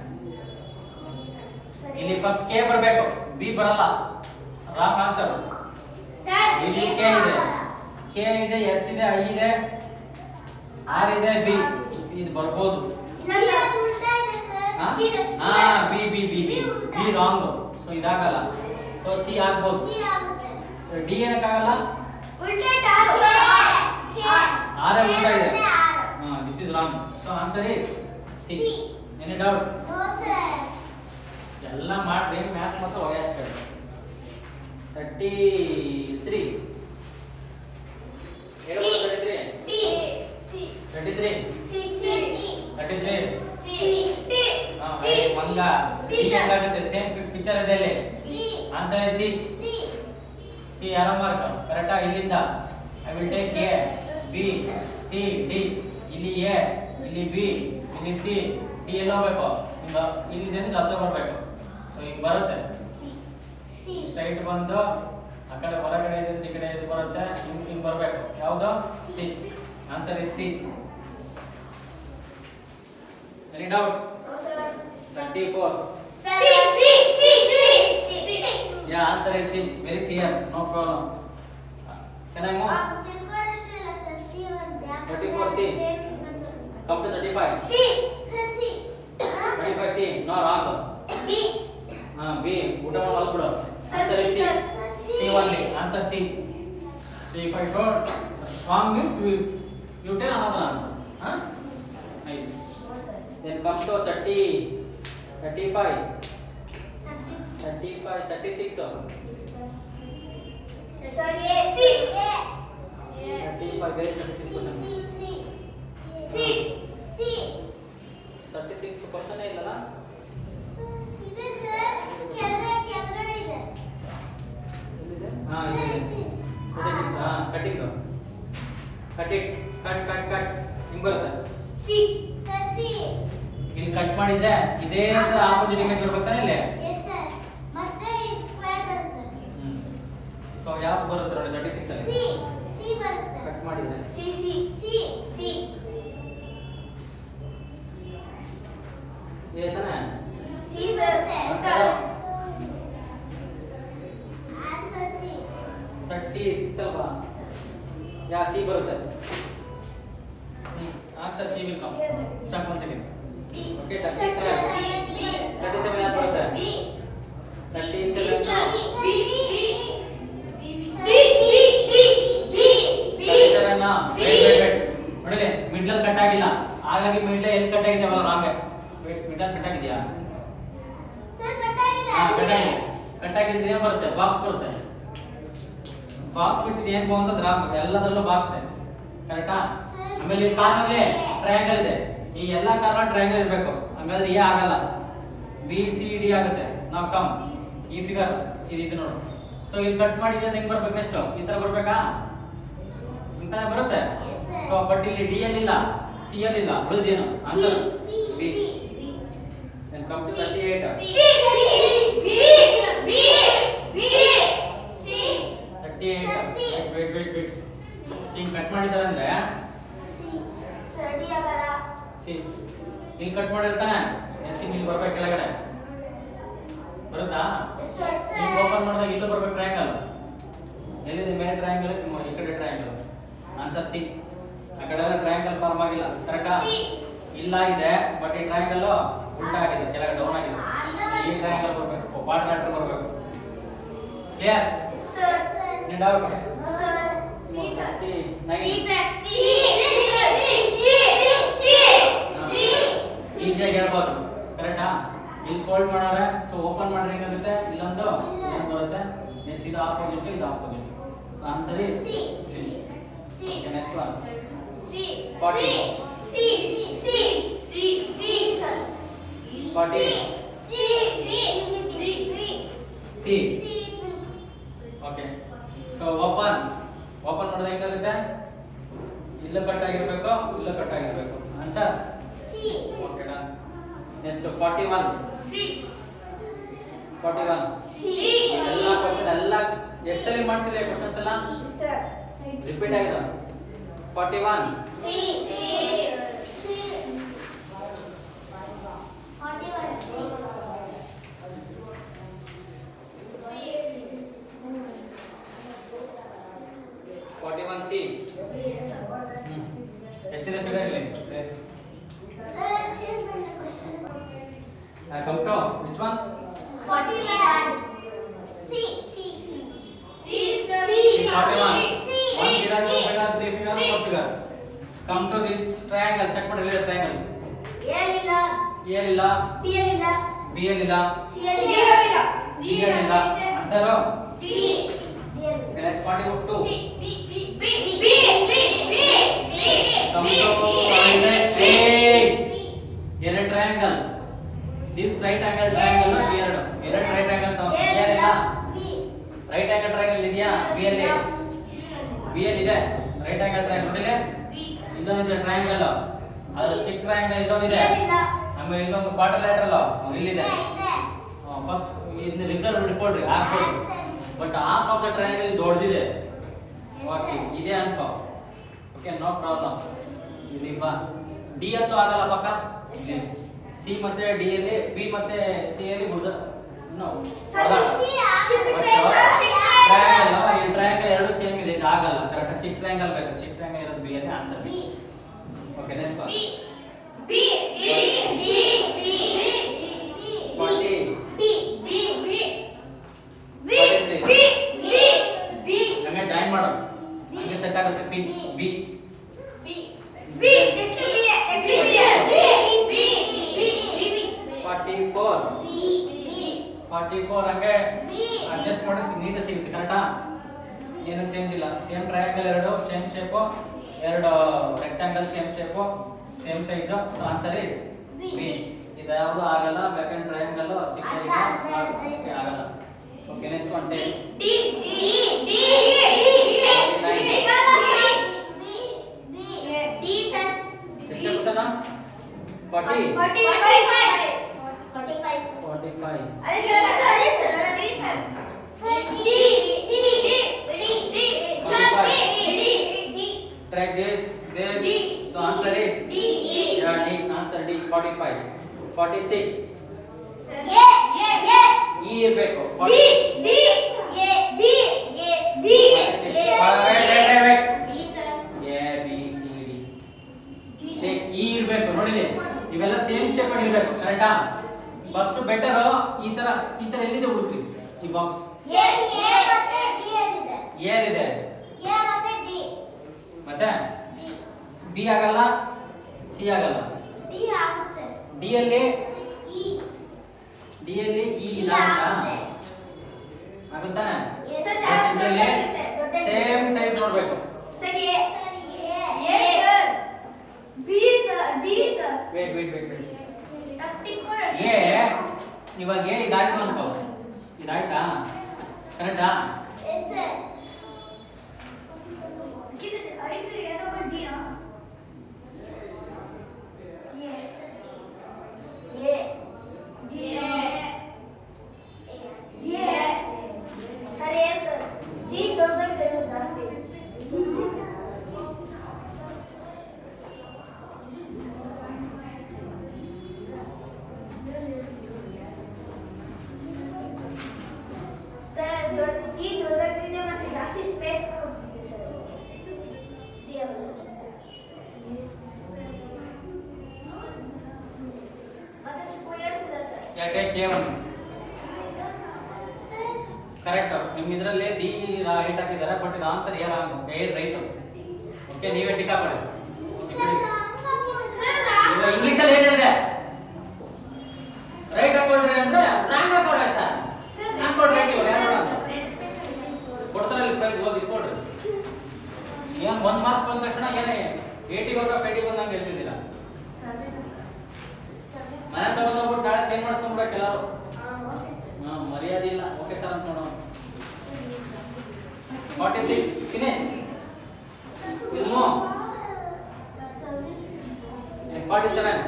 ಇಲ್ಲಿ ಫಸ್ಟ್ ಕೆ ಬರಬೇಕು ಬಿ ಬರಲ್ಲ ರಾಂಗ್ ಆನ್ಸರ್ ಇಲ್ಲಿ ಕೆ ಇದೆ ಕೆ ಇದೆ ಎಸ್ ಇದೆ ಐ ಇದೆ ಆರ್ ಇದೆ ಬಿ ಇದು ಬರ್ಬೋದು ಇಲ್ಲ C ದ- ಹಾ B B B B B wrong so ಇದಾಗಲ್ಲ ಸೊ ಸಿ ಆಗ್ಬೋದು ಸಿ ಆಗುತ್ತೆ ಡಿ ಏನಕ್ಕಾಗಲ್ಲ ಉಲ್ಟಾ ಆರು ಆರೇ ಉಲ್ಟಾ ಇದೆ ಮತ್ತೆ ಆರು. ಹಾ this is wrong so answer is C C. Any doubt no sir ಎಲ್ಲ ಮಾಡ್ರಿ ಮ್ಯಾಥ್ಸ್ ಮತ್ತು ಒಯ್ಯಷ್ಟು ತರ್ಟಿ ತ್ರೀ ಹೇಳ್ಬೋದು thirty three B C thirty three C C D thirty three C D ಮಂಗ ಸಿ ಹೆಂಗಾಗುತ್ತೆ ಸೇಮ್ ಪಿಕ್ಚರ್ ಇದೆ ಇಲ್ಲಿ C answer C C C ಯಾರೋ ಮಾರ್ಕ್ ಕರೆಕ್ಟಾ ಇಲ್ಲಿಂದ I will take A B C D ಇಲ್ಲಿ A ಇಲ್ಲಿ ಬಿ ಇಲ್ಲಿ ಸಿ ಡಿ ಎಲ್ಲ ಹೋಗ್ಬೇಕು ಹಿಂಗ ಇಲ್ಲಿದೆ ಅಂದ್ರೆ ಹತ್ರ ಬರ್ಬೇಕು ಸೊ ಹಿಂಗ್ ಬರುತ್ತೆ ಸಿ ಸ್ಟ್ರೈಟ್ ಬಂದು ಆ ಕಡೆ ಹೊರಗಡೆ ಇದೆ ಈ ಕಡೆ ಇದು ಬರುತ್ತೆ ಹಿಂಗ್ ಹಿಂಗ್ ಬರ್ಬೇಕು ಯಾವುದು C answer is C any doubt thirty four C C C C C yeah answer is C very clear no problem can I move ತಿಳ್ಕೊಳ್ಳೋಷ್ಟು ಇಲ್ಲ ಸರ್ ಸಿ ಒಂದು ಜಾಗ 34 ಸಿ. Come to thirty five C sir C thirty five C no wrong B ಹಾ B ಊಟ ಮಾಡ್ಬಿಡು Sir, answer is C sir, sir, C C. Only answer C so if I told wrong means you tell another answer ಹಾ nice Then come to 30, 35, 35, 36. or sir A C A 35, where is 36 question? C C 36 question ಇಲ್ಲಲ್ಲ ಇದೆ sir ಕೆಳಗಡೆ ಕೆಳಗಡೆ ಇದೆ ಎಲ್ಲಿದೆ ಹಾ ಇದೆ 36 ಹಾ cut it cut it cut cut cut ಹಿಂಗ್ ಬರುತ್ತೆ ಸಿ ಸರ್ ಸಿ ಇಲ್ಲಿ ಕಟ್ ಮಾಡಿದ್ರೆ ಇದೇ ತರ ಆಪೋಸಿಟ್ ಇಮೇಜ್ ಬರ್ಬೇಕು ತಾನೆ ಇಲ್ಲಿ ಎಸ್ ಸರ್ ಮತ್ತೆ ಇದು ಸ್ಕ್ವೇರ್ ಬರುತ್ತೆ ಹ್ಮ್ ಸೊ ಯಾವ್ದು ಬರುತ್ತೆ ನೋಡಿ 36 ಅಲ್ಲಿ ಸಿ ಸಿ ಬರುತ್ತೆ ಕಟ್ ಮಾಡಿದ್ರೆ ಸಿ ಸಿ ಸಿ ಸಿ ಇದೆ ತಾನೆ ಸಿ ಬರುತ್ತೆ ಸರ್ ಆನ್ಸರ್ ಸಿ 36 ಅಲ್ವಾ ಯಾ ಸಿ ಬರುತ್ತೆ hmm answer C will come check one second B Okay, 37. 37 ಯಾವ್ದು ಬರುತ್ತೆ? B 37 B B B B B B B 37 ನಾ ವೇಟ್ ವೇಟ್ ವೇಟ್ ನೋಡಿಲಿ middle cut ಆಗಿಲ್ಲ ಹಾಗಾಗಿ ಮಿಡ್ಲ್ ಎಲ್ಲಿ ಕಟ್ ಆಗಿದೆ ಅವಲ್ಲ ರಾಂಗ್ ವೇಟ್ ಮಿಡ್ಲ್ ಕಟ್ ಆಗಿದೆಯಾ ಸರ್ ಕಟ್ ಆಗಿದೆ ಹಾ ಕಟ್ ಆಗಿದೆ ಕಟ್ ಆಗಿದ್ರೆ ಏನು ಬರುತ್ತೆ ಬಾಕ್ಸ್ ಬರುತ್ತೆ ಬಾಕ್ಸ್ ಬಿಟ್ಟಿದ್ದು ಏನು ಬಂತಂದ್ರೆ ರಾಂಗ್ ಎಲ್ಲದರಲ್ಲೂ ಬಾಕ್ಸ್ ಇದೆ ಕರೆಕ್ಟಾ Sir, ಆಮೇಲೆ ಈ ಕಾರ್ನಲ್ಲಿ ಟ್ರಯಾಂಗಲ್ ಇದೆ ಈ ಎಲ್ಲಾ ಕಾರ್ನ ಟ್ರಯಾಂಗಲ್ ಇರಬೇಕು ಹಂಗಾದ್ರೆ ಎ ಆಗಲ್ಲ ಬಿ ಸಿ ಡಿ ಆಗುತ್ತೆ ನಾವು ಕಮ್ ಈ ಫಿಗರ್ ಇದು ಇದು ನೋಡು ಸೊ ಇಲ್ಲಿ ಕಟ್ ಮಾಡಿದ್ರೆ ಹೆಂಗ್ ಬರ್ಬೇಕು ನೆಕ್ಸ್ಟ್ ಈ ತರ ಬರ್ಬೇಕಾ ಇಂತಾನೆ ಬರುತ್ತೆ Yes, sir. ಸೊ ಬಟ್ ಇಲ್ಲಿ ಡಿ ಅಲ್ಲಿ ಇಲ್ಲ ಸಿ ಅಲ್ಲಿ ಇಲ್ಲ ಉಳಿದೇನು answer B then come to 38 38 wait wait wait C cut ಮಾಡಿದ್ದಾರೆ ಅಂದ್ರೆ ಸಿ ಇಲ್ಲಿ ಕಟ್ ಮಾಡಿರ್ತಾನೆ ನೆಕ್ಸ್ಟ್ ಇಲ್ಲಿ ಬರ್ಬೇಕು ಕೆಳಗಡೆ ಬರುತ್ತಾ ಈಗ ಓಪನ್ ಮಾಡಿದಾಗ ಇಲ್ಲೂ ಬರ್ಬೇಕು ಟ್ರಯಾಂಗಲ್ ಎಲ್ಲಿದೆ ಮೇಲೆ ಟ್ರಯಾಂಗಲ್ ನಿಮ್ಮ ಈ ಕಡೆ ಟ್ರಯಾಂಗಲ್ ಆನ್ಸರ್ ಸಿ ಆ ಕಡೆ ಎಲ್ಲ ಟ್ರಯಾಂಗಲ್ ಫಾರ್ಮ್ ಆಗಿಲ್ಲ ಕರೆಕ್ಟಾ C. ಇಲ್ಲಾಗಿದೆ ಬಟ್ ಈ ಟ್ರಯಾಂಗಲ್ ಉಲ್ಟಾ ಆಗಿದೆ ಕೆಳಗೆ ಡೌನ್ ಆಗಿದೆ ಈ ಟ್ರಯಾಂಗಲ್ ಬರ್ಬೇಕು ಪಾರ್ಟ್ ಮ್ಯಾಟ್ರ್ ಬರ್ಬೇಕು ಕ್ಲಿಯರ್ ನೀನ್ ಡೌಟ್ ಈಸಿಯಾಗಿ ಹೇಳ್ಬೋದು ಕರೆಕ್ಟಾ ಇಲ್ಲಿ ಫೋಲ್ಡ್ ಮಾಡೋರೆ ಸೊ ಓಪನ್ ಮಾಡಿದ್ರೆ ಹೆಂಗಾಗುತ್ತೆ ಇಲ್ಲೊಂದು ಇಲ್ಲೊಂದು ಬರುತ್ತೆ ನೆಕ್ಸ್ಟ್ ಇದು ಆಪೋಸಿಟ್ ಇದು opposite so answer is okay next one forty C okay so open open ಮಾಡಿದ್ರೆ ಹೆಂಗಾಗುತ್ತೆ ಇಲ್ಲೂ ಕಟ್ ಆಗಿರ್ಬೇಕು ಇಲ್ಲೂ ಕಟ್ ಆಗಿರ್ಬೇಕು answer okay done next forty one forty one ಎಲ್ಲ ಕ್ವಶನ್ ಎಲ್ಲ ಎಷ್ಟಲ್ಲಿ ಮಾಡಿಸಿಲ್ಲ ಕ್ವಶನ್ಸ್ ಎಲ್ಲ ರಿಪೀಟ್ ಆಗಿದೆ forty one forty one C ಎಷ್ಟಿದೆ ಫಿಗರ್ ಇಲ್ಲಿ ಚೆಕ್ ಮಾಡಿ ಇಲ್ಲಿದೆ ಟ್ರಯಾಂಗಲ್ ಏನಿಲ್ಲ ಎ ಇಲ್ಲ ಬಿ ಏನಿಲ್ಲ ಬಿ ಏನಿಲ್ಲ ಸಿ ಏನಿಲ್ಲ ಡಿ ಏನಿಲ್ಲ ಆನ್ಸರ್ ಸಿ ಡಿ ಏನಿಲ್ಲ next forty two C B B B B B B B Come B to B A. B ಎರಡು triangle this right angle triangle ಎರಡು ಎರಡು ರೈಟ್ ಆಂಗಲ್ ಏನಿಲ್ಲ B right angle triangle ಇದೆಯಾ B ಅಲ್ಲಿ B ಅಲ್ಲಿ ಇದೆ right angle triangle ನೋಡಿಲೆ ಇಲ್ಲೊಂದಿದೆ ಟ್ರಯಾಂಗಲ್ ಅದು ಚಿಕ್ಕ ಟ್ರಯಾಂಗಲ್ ಇಲ್ಲೊಂದಿದೆ ಏನಿಲ್ಲ ಆಮೇಲೆ ಇದೊಂದು ಕ್ವಾರ್ಟರ್ ಲ್ಯಾಟ್ರಲ್ ಇಲ್ಲಿದೆ ಇದೆ ಫಸ್ಟ್ ಇದನ್ನ ರಿಸಲ್ಟ್ ಬಿಟ್ಕೊಡ್ರಿ ಹಾಕ್ಕೊಡ್ರಿ but half of the triangle ದೊಡ್ಡದಿದೆ ಓಕೆ ಇದೆ ಅನ್ಕೋ ಓಕೆ ನೋ ಪ್ರಾಬ್ಲಮ್ ಇಲ್ಲಿ ಬಾ ಡಿ ಅಂತೂ ಆಗಲ್ಲ ಪಕ್ಕ ಸಿ ಮತ್ತೆ ಡಿ ಅಲ್ಲಿ ಬಿ ಮತ್ತೆ ಸಿ ಅಲ್ಲಿ ಮುಡ್ದ ನೋ ಟ್ರಯಾಂಗಲ್ ಈ ಟ್ರಯಾಂಗಲ್ ಎರಡು ಸೇಮ್ ಇದೆ ಇದು ಆಗಲ್ಲ ಕರೆಕ್ಟ್ ಚಿಕ್ಕ ಟ್ರಯಾಂಗಲ್ ಬೇಕು ಚಿಕ್ಕ ಟ್ರಯಾಂಗಲ್ ಇರೋದು ಬಿ ಅಲ್ಲಿ answer B okay next B B B B B forty B B B B B B B ಹಂಗೆ ಜಾಯಿನ್ ಮಾಡು ಹಂಗೆ ಸೆಟ್ ಆಗುತ್ತೆ B B B B next B next B B B B B forty four B B forty four ಹಂಗೆ adjust ಮಾಡಿ ನೀಟಾಗಿ ಸಿಗುತ್ತೆ ಕರೆಕ್ಟಾ ಏನು ಚೇಂಜ್ ಇಲ್ಲ ಸೇಮ್ ಟ್ರಯಾಂಗಲ್ ಎರಡು ಸೇಮ್ ಶೇಪು ಎರಡು rectangle same shape same size so answer is B ಇದು ಯಾವುದು ಆಗಲ್ಲ ಬೇಕಂದ್ರೆ ಟ್ರಯಾಂಗಲ್ ಚಿಕ್ಕ ಇದೆ ಆಗಲ್ಲ ಓಕೆ ನೆಕ್ಸ್ಟ್ ಒನ್ ಟೇ D D D D sir ಎಷ್ಟು ಕ್ವಶನ್ ಫಾರ್ಟಿ 45 45 ಫಾರ್ಟಿ ಫೈವ್ ಅರೆ ಸರ್ ಅರೆ sir D sir sir D D D D sir D D D try this this D. So answer is D Yeah, D. Answer D. 45. 46. A A A E ಇರಬೇಕು D D A D A D D sir A B C D E ಇರಬೇಕು ನೋಡಿಲಿ ಇವೆಲ್ಲ same shape ಇರಬೇಕು ಕರೆಕ್ಟಾ first better ಈ ತರ ಈ ತರ ಎಲ್ಲಿದೆ ಹುಡುಕ್ರಿ ಈ ಬಾಕ್ಸ್ ಎ ಎ ಮತ್ತೆ ಡಿ ಇದೆ ಏನಿದೆ ಎ ಮತ್ತೆ ಡಿ ಮತ್ತೆ ಡಿ ಬಿ ಆಗಲ್ಲ ಸಿ ಆಗಲ್ಲ ಡಿ ಆಗುತ್ತೆ ಡಿ ಅಲ್ಲಿ ಇ ಡಿ ಅಲ್ಲಿ ಇ ಡಿ ಇದಾಗಲ್ಲ ಆಗುತ್ತೆ ಆಗುತ್ತಾನೆ ಸರ್ ಇದರಲ್ಲಿ ಸೇಮ್ ಸೈಜ್ ನೋಡ್ಬೇಕು ಸರಿ ಸರಿ A sir B sir D sir wait wait wait wait ತಪ್ಪಿಕೊಳ್ಳ ಏ ಇವಾಗ ಏ ಇದಾಯ್ತು ಅನ್ಕೋ ಇದಾಯ್ತಾ ಕರೆಕ್ಟಾ ಎಸ್ ಸರ್ ಇದು ಅರಿಕ್ರಿ ಅದು ಡಿ ನಾ ಎ ಡಿ ಎ ಸರಿ ಸರ್ ಡಿ ದೊಡ್ಡದಾಗಿದೆ ಸ್ವಲ್ಪ ಜಾಸ್ತಿ ಸರ್ ದೊಡ್ಡ ಡಿ ದೊಡ್ಡದಾಗಿದೆ ಮತ್ತೆ ಜಾಸ್ತಿ ಸ್ಪೇಸ್ ಕೊಡ್ತಿದೆ ಸರ್ ಡಿ ಅಲ್ಲ ಮತ್ತೆ ಸ್ಕ್ವೇರ್ಸ್ ಇದೆ ಸರ್ ಯಾಕೆ ಕೆ ಒನ್ ಸರ್ ಕರೆಕ್ಟ್ ನಿಮ್ ಇದರಲ್ಲಿ ಡಿ ರೈಟ್ ಹಾಕಿದ್ದಾರೆ ಬಟ್ ಇದು answer are wrong are right okay ನೀವೇ ಟಿಕ್ ಹಾಕೊಳ್ಳಿ ಇವಾಗ ಇಂಗ್ಲಿಷ್ ಅಲ್ಲಿ ಏನ್ ಹೇಳಿದೆ ರೈಟ್ ಹಾಕೊಳ್ರಿ ಅಂದ್ರೆ ರಾಂಗ್ ಹಾಕೊಳ್ರಿ ಸರ್ ಹಾಕೊಳ್ರಿ right ಯಾರು ಮಾಡೋದು? ಕೊಡ್ತಾರೆ ಇಲ್ಲಿ ಪ್ರೈಸ್ ಹೋಗಿ ಇಸ್ಕೊಳ್ರಿ ಏನ್ ಒಂದ್ ಮಾರ್ಕ್ಸ್ ಬಂದ ತಕ್ಷಣ ಏನೇ ಏಟಿ ಹೋಗ ಫೈಟಿ ಬಂದಂಗೆ ಹೇಳ್ತಿದ್ದೀರಾ ಮನೆ ತಗೊಂಡೋಗ್ಬಿಟ್ಟು ನಾಳೆ ಸೇಮ್ ಮಾಡಿಸ್ಕೊಂಡ್ಬಿಡಕ್ಕೆ ಎಲ್ಲರೂ ಹಾ ಮರ್ಯಾದೆ ಇಲ್ಲ ಓಕೆ ಸರ್ ಅಂತ ನೋಡೋಣ ಫಾರ್ಟಿ ಸಿಕ್ಸ್ ಫಿನಿಶ್ ಇಲ್ಮೋ ಫಾರ್ಟಿ ಸೆವೆನ್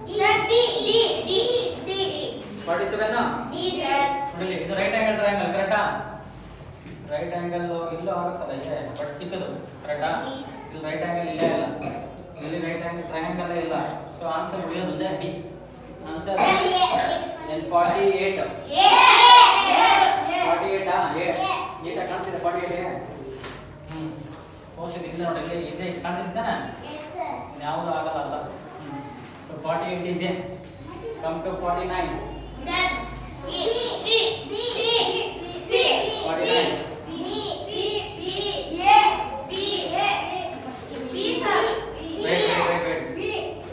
ಫಾರ್ಟಿ ಸೆವೆನ್ ನೋಡಿ ಇದು ರೈಟ್ ಆಂಗಲ್ ಟ್ರಯಾಂಗಲ್ ಕರೆಕ್ಟಾ ರೈಟ್ ಆಂಗಲ್ ಇಲ್ಲೂ ಆಗುತ್ತಲ್ಲ ಇದೆ ಬಟ್ ಚಿಕ್ಕದು ಕರೆಕ್ಟಾ ಇಲ್ಲಿ ರೈಟ್ ಆಂಗಲ್ ಇಲ್ಲೇ ಇಲ್ಲ ಇಲ್ಲಿ ರೈಟ್ ಆಂಗಲ್ ಟ್ರಯಾಂಗಲ್ ಇಲ್ಲ ಸೊ ಆನ್ಸರ್ ಉಳಿಯೋದು ಒಂದೇ ಡಿ ಆನ್ಸರ್ ಎನ್ ಫಾರ್ಟಿ ಏಟ್ ಫಾರ್ಟಿ ಏಟಾ ಏಟ್ ಏಟ ಕಾಣಿಸಿದೆ ಫಾರ್ಟಿ ಏಟ್ ಹ್ಞೂ ಓಕೆ ಇಲ್ಲ ನೋಡಿ ಇಲ್ಲಿ ಈಸಿ ಕಾಣ್ತಿದ್ದಾನೆ ತಾನೆ ಯಾವುದು ಆಗಲ್ಲ ಅಲ್ಲ so forty eight is A come to forty nine wait wait wait wait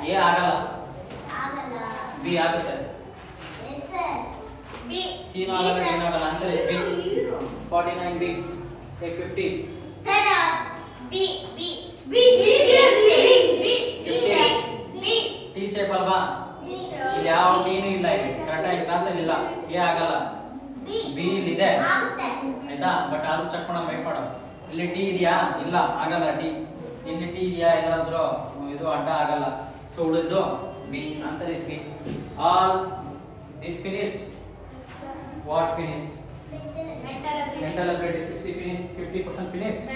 A ಆಗಲ್ಲ ಆಗಲ್ಲ ಬಿ ಆಗುತ್ತೆ ಎಸ್ ಸರ್ ಬಿ ಸಿ ನೂ ಆಗಲ್ಲ ಡಿ ನೂ ಆಗಲ್ಲ answer is B forty nine B take fifty sir B B B B B B B T shape ಅಲ್ವಾ ಇಲ್ಲಿ ಯಾವ ಟಿನೂ ಇಲ್ಲ ಇಲ್ಲಿ ಕರೆಕ್ಟಾಗಿ ಕ್ಲಾಸಲ್ಲಿ ಇಲ್ಲ ಎ ಆಗಲ್ಲ ಬಿ ಇಲ್ಲಿದೆ ಆಗುತ್ತೆ ಆಯ್ತಾ ಬಟ್ ಆದ್ರೂ ಚೆಕ್ ಮಾಡೋಣ ವೇಟ್ ಮಾಡೋ ಇಲ್ಲಿ ಟಿ ಇದೆಯಾ ಇಲ್ಲ ಆಗಲ್ಲ ಟಿ ಇಲ್ಲಿ ಟಿ ಇದೆಯಾ ಎಲ್ಲಾದ್ರೂ ಇದು ಅಡ್ಡ ಆಗಲ್ಲ ಸೊ ಉಳಿದು B answer is B all this finished what finished mental ability sixty finish fifty percent finished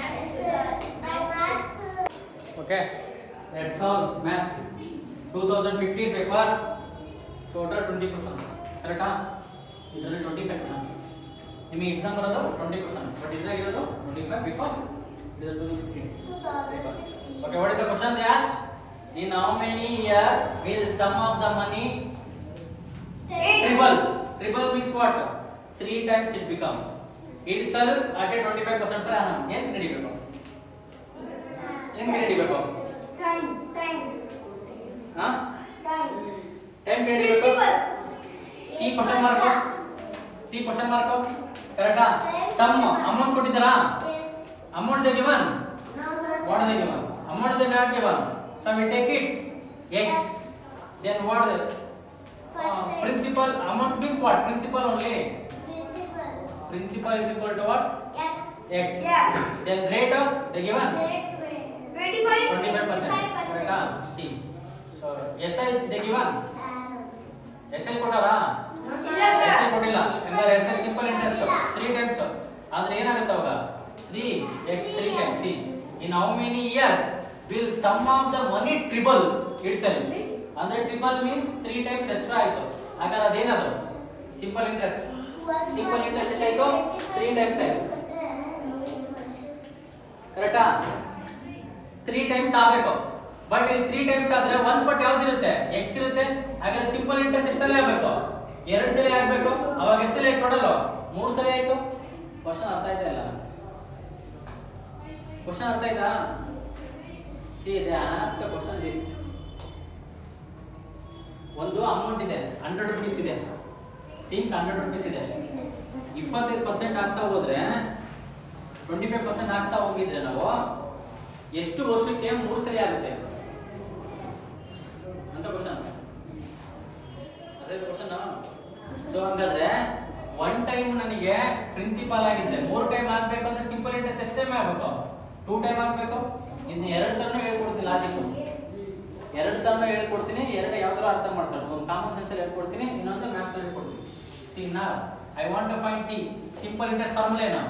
okay that's all maths two thousand fifteen paper total twenty questions ಕರೆಕ್ಟಾ ಇದರಲ್ಲಿ ಟ್ವೆಂಟಿ ಫೈವ್ ಕ್ವಶನ್ಸ್ ನಿಮಗೆ exam ಬರೋದು twenty question but ಇದ್ರಾಗಿರೋದು twenty five because it is two fifteen Okay, what is the question they asked? In how many years will sum of the money triples? Triple means what? Three times it become. Itself at a 25% per annum. ಏನು ನಡಿಬೇಕು ಏನು ನಡಿಬೇಕು ಹಾ time ನಡಿಬೇಕು T question mark T question mark ಕರೆಕ್ಟಾ some amount ಕೊಟ್ಟಿದ್ದಾರಾ amount they given what are they given amount they not given so we take it x then what is it? Uh, principal amount means what principal only principal is equal to what x Yes. then rate of they given 25 percent correct ah t so si they given si ಕೊಟ್ಟಾರಾ S I ಕೊಟ್ಟಿಲ್ಲ ಹಂಗಾರೆ S I simple interest three times ಅಂದ್ರೆ ಏನಾಗುತ್ತೆ ಅವಾಗ three X three times C in how many years will sum of the money triple it's ಅಂದ್ರೆ triple means three times extra ಆಯ್ತು ಹಾಗಾದ್ರೆ ಅದೇನದು ಸಿಂಪಲ್ ಇಂಟ್ರೆಸ್ಟ್ ಸಿಂಪಲ್ ಇಂಟ್ರೆಸ್ಟ್ ಎಷ್ಟಾಯ್ತು three times ಆಯ್ತು ಕರೆಕ್ಟಾ ತ್ರೀ ಟೈಮ್ಸ್ ಆಗಬೇಕು ಬಟ್ ಇಲ್ಲಿ ತ್ರೀ ಟೈಮ್ಸ್ ಆದ್ರೆ ಒಂದ್ ಪಟ್ ಯಾವ್ದಿರುತ್ತೆ ಎಕ್ಸ್ ಇರುತ್ತೆ ಹಾಗಾದ್ರೆ ಸಿಂಪಲ್ ಇಂಟ್ರೆಸ್ಟ್ ಎಷ್ಟಲ್ಲೇ ಆಗ್ಬೇಕು ಎರಡ್ ಸಲ ಆಗ್ಬೇಕು ಅವಾಗ ಎಷ್ಟು ಸಲ ಕೊಡಲ್ಲ ಮೂರ್ ಸಲ ಆಯ್ತು ಕ್ವಶನ್ ಅರ್ಥ ಆಯ್ತಾ ಇಲ್ಲ ಕ್ವಶನ್ ಅರ್ಥ ಆಯ್ತಾ ಸಿ ಇದೆ ಆಸ್ಕ್ ಕ್ವಶನ್ ದಿಸ್ ಒಂದು ಅಮೌಂಟ್ ಇದೆ ಹಂಡ್ರೆಡ್ ರುಪೀಸ್ ಇದೆ ಥಿಂಕ್ ಹಂಡ್ರೆಡ್ ರುಪೀಸ್ ಇದೆ ಇಪ್ಪತ್ತೈದು ಪರ್ಸೆಂಟ್ ಆಗ್ತಾ ಹೋದ್ರೆ ಟ್ವೆಂಟಿ ಫೈವ್ ಪರ್ಸೆಂಟ್ ಆಗ್ತಾ ಹೋಗಿದ್ರೆ ನಾವು ಎಷ್ಟು ವರ್ಷಕ್ಕೆ ಮೂರು ಸಲ ಆಗುತ್ತೆ ಅಂತ ಕ್ವಶನ್ ಅದೇ ಕ್ವಶನ್ ಸೊ ಹಂಗಾದ್ರೆ ಒನ್ ಟೈಮ್ ನನಗೆ ಪ್ರಿನ್ಸಿಪಾಲ್ ಆಗಿದ್ರೆ ಮೂರು ಟೈಮ್ ಆಗ್ಬೇಕಂದ್ರೆ ಸಿಂಪಲ್ ಇಂಟ್ರೆಸ್ಟ್ ಎಷ್ಟು ಟೈಮ್ ಆಗ್ಬೇಕು ಟೂ ಟೈಮ್ ಆಗ್ಬೇಕು ಇದನ್ನ ಎರಡು ತರನು ಹೇಳ್ಕೊಡ್ತೀನಿ ಲಾಜಿಕ್ ಎರಡು ತರನು ಹೇಳ್ಕೊಡ್ತೀನಿ ಎರಡು ಯಾವ್ದಾರು ಅರ್ಥ ಮಾಡ್ಕೊಂಡು ಒಂದು ಕಾಮನ್ ಸೆನ್ಸ್ ಅಲ್ಲಿ ಹೇಳ್ಕೊಡ್ತೀನಿ ಇನ್ನೊಂದು ಮ್ಯಾಥ್ಸ್ ಅಲ್ಲಿ ಹೇಳ್ಕೊಡ್ತೀನಿ ಸಿ ನಾ I want to find T simple interest formula ಏನು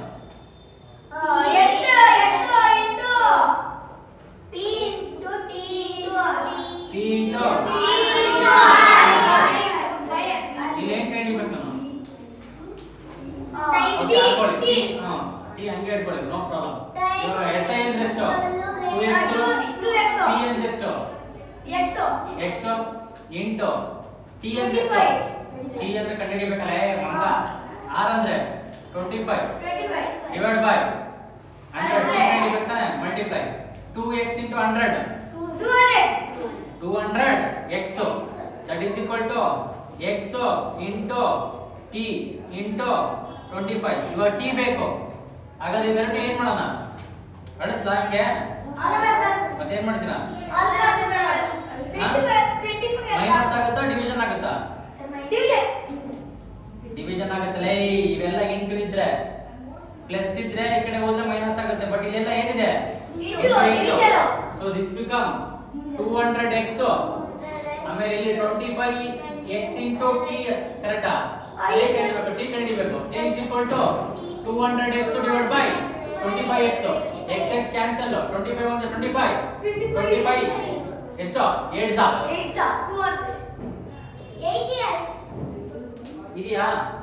P into ಇಲ್ಲಿ ಏನ್ ಕಂಡಿಬೇಕು ನಾನು ಓಕೆ ಹಾಕೊಳ್ಳಿ ಟಿ ಹಾ ಟಿ ಹಂಗೆ ಇಟ್ಕೊಳ್ಳಿ ನೋ ಪ್ರಾಬ್ಲಮ್ ಇವಾಗ ಎಸ್ ಐ ಅಂದ್ರೆ ಎಷ್ಟು ಟೂ ಎಕ್ಸ್ ಟಿ ಅಂದ್ರೆ ಎಷ್ಟು ಎಕ್ಸ್ ಇಂಟು ಟಿ ಅಂದ್ರೆ ಎಷ್ಟು ಟಿ ಅಂದ್ರೆ ಕಂಡುಹಿಡಿಬೇಕಲ್ಲ ಏ ಮಂಗ ಆರ್ ಅಂದ್ರೆ twenty five divide by hundred ಕಂಡುಹಿಡಿಬೇಕು ತಾನೆ multiply two X into hundred two hundred X that is equal to X into T into twenty five ಇವಾಗ ಟಿ ಬೇಕು ಹಾಗಾದ್ರೆ ಇವೆರಡು ಏನ್ ಮಾಡೋಣ ಅಳಿಸ್ಲಾ ಹಿಂಗೆ ಮತ್ತೇನ್ ಮಾಡ್ತೀರಾ ಮೈನಸ್ ಆಗುತ್ತಾ ಡಿವಿಷನ್ ಆಗುತ್ತಾ ಡಿವಿಷನ್ ಆಗುತ್ತಲ್ಲ ಏಯ್ ಇವೆಲ್ಲ ಇಂಟು ಇದ್ರೆ ಪ್ಲಸ್ ಇದ್ರೆ ಈ ಕಡೆ ಹೋದ್ರೆ ಮೈನಸ್ ಆಗುತ್ತೆ ಬಟ್ ಇಲ್ಲೆಲ್ಲ ಏನಿದೆ Into, division. So this become two hundred X ಆಮೇಲೆ ಇಲ್ಲಿ twenty five X into T ಕರೆಕ್ಟಾ ಟಿ ಕಡಿಬೇಕು ಟಿ ಕಡಿಬೇಕು T is equal to two hundred X divide by twenty five X X X cancel twenty five one twenty five twenty five ಎಷ್ಟು eight ಸಾ ಇದೆಯಾ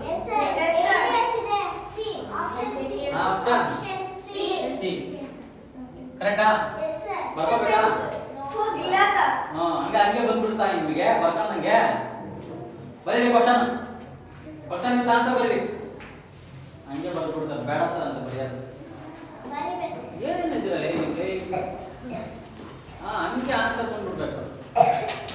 C ಕರೆಕ್ಟಾ ಬರ್ಕೋಬೇಕಾ ಹಾ ಹಂಗೆ ಹಂಗೆ ಬಂದ್ಬಿಡ್ತಾ ನಿಮಗೆ ಬರ್ಕೊಂಡಂಗೆ ಬರೀರಿ ಕ್ವಶನ್ ಕ್ವಶನ್ ಇಂತ ಆನ್ಸರ್ ಬರೀರಿ ಹಂಗೆ ಬರ್ಬಿಡ್ತಾರೆ ಬೇಡ ಸರ್ ಅಂತ ಬರೆಯೋದು ಏನಿದ್ದೀರಲ್ಲ ನಿಮಗೆ ಹಾ ಹಂಗೆ ಆನ್ಸರ್ ಬಂದ್ಬಿಡ್ಬೇಕು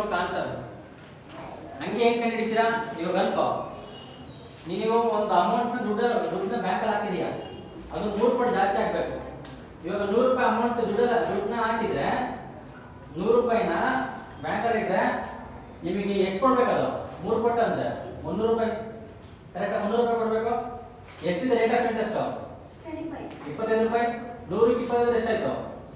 ಬರ್ಬೇಕು ಆನ್ಸರ್ ಹಂಗೆ ಹೆಂಗ್ ಕಂಡಿಡ್ತೀರಾ ಇವಾಗ ಅನ್ಕೋ ನೀವು ಒಂದು ಅಮೌಂಟ್ ದುಡ್ಡು ದುಡ್ಡನ್ನ ಬ್ಯಾಂಕಲ್ಲಿ ಹಾಕಿದೀಯ ಅದು ಮೂರು ಪಟ್ಟು ಜಾಸ್ತಿ ಹಾಕ್ಬೇಕು ಇವಾಗ ನೂರು ರೂಪಾಯಿ ಅಮೌಂಟ್ ದುಡ್ಡ ದುಡ್ಡನ್ನ ಹಾಕಿದ್ರೆ ನೂರು ರೂಪಾಯಿನ ಬ್ಯಾಂಕಲ್ಲಿ ಇಟ್ರೆ ನಿಮಗೆ ಎಷ್ಟು ಕೊಡ್ಬೇಕದು ಮೂರು ಪಟ್ಟು ಅಂದ್ರೆ ಮುನ್ನೂರು ರೂಪಾಯಿ ಕರೆಕ್ಟ್ ಮುನ್ನೂರು ರೂಪಾಯಿ ಕೊಡ್ಬೇಕು ಎಷ್ಟಿದೆ ರೇಟ್ ಆಫ್ ಇಂಟ್ರೆಸ್ಟ್ ಇಪ್ಪತ್ತೈದು ರೂಪಾಯಿ ನೂರಕ್ಕೆ ಇಪ್ಪತ್ತೈದು ಎಷ್ಟಾಯ್ತು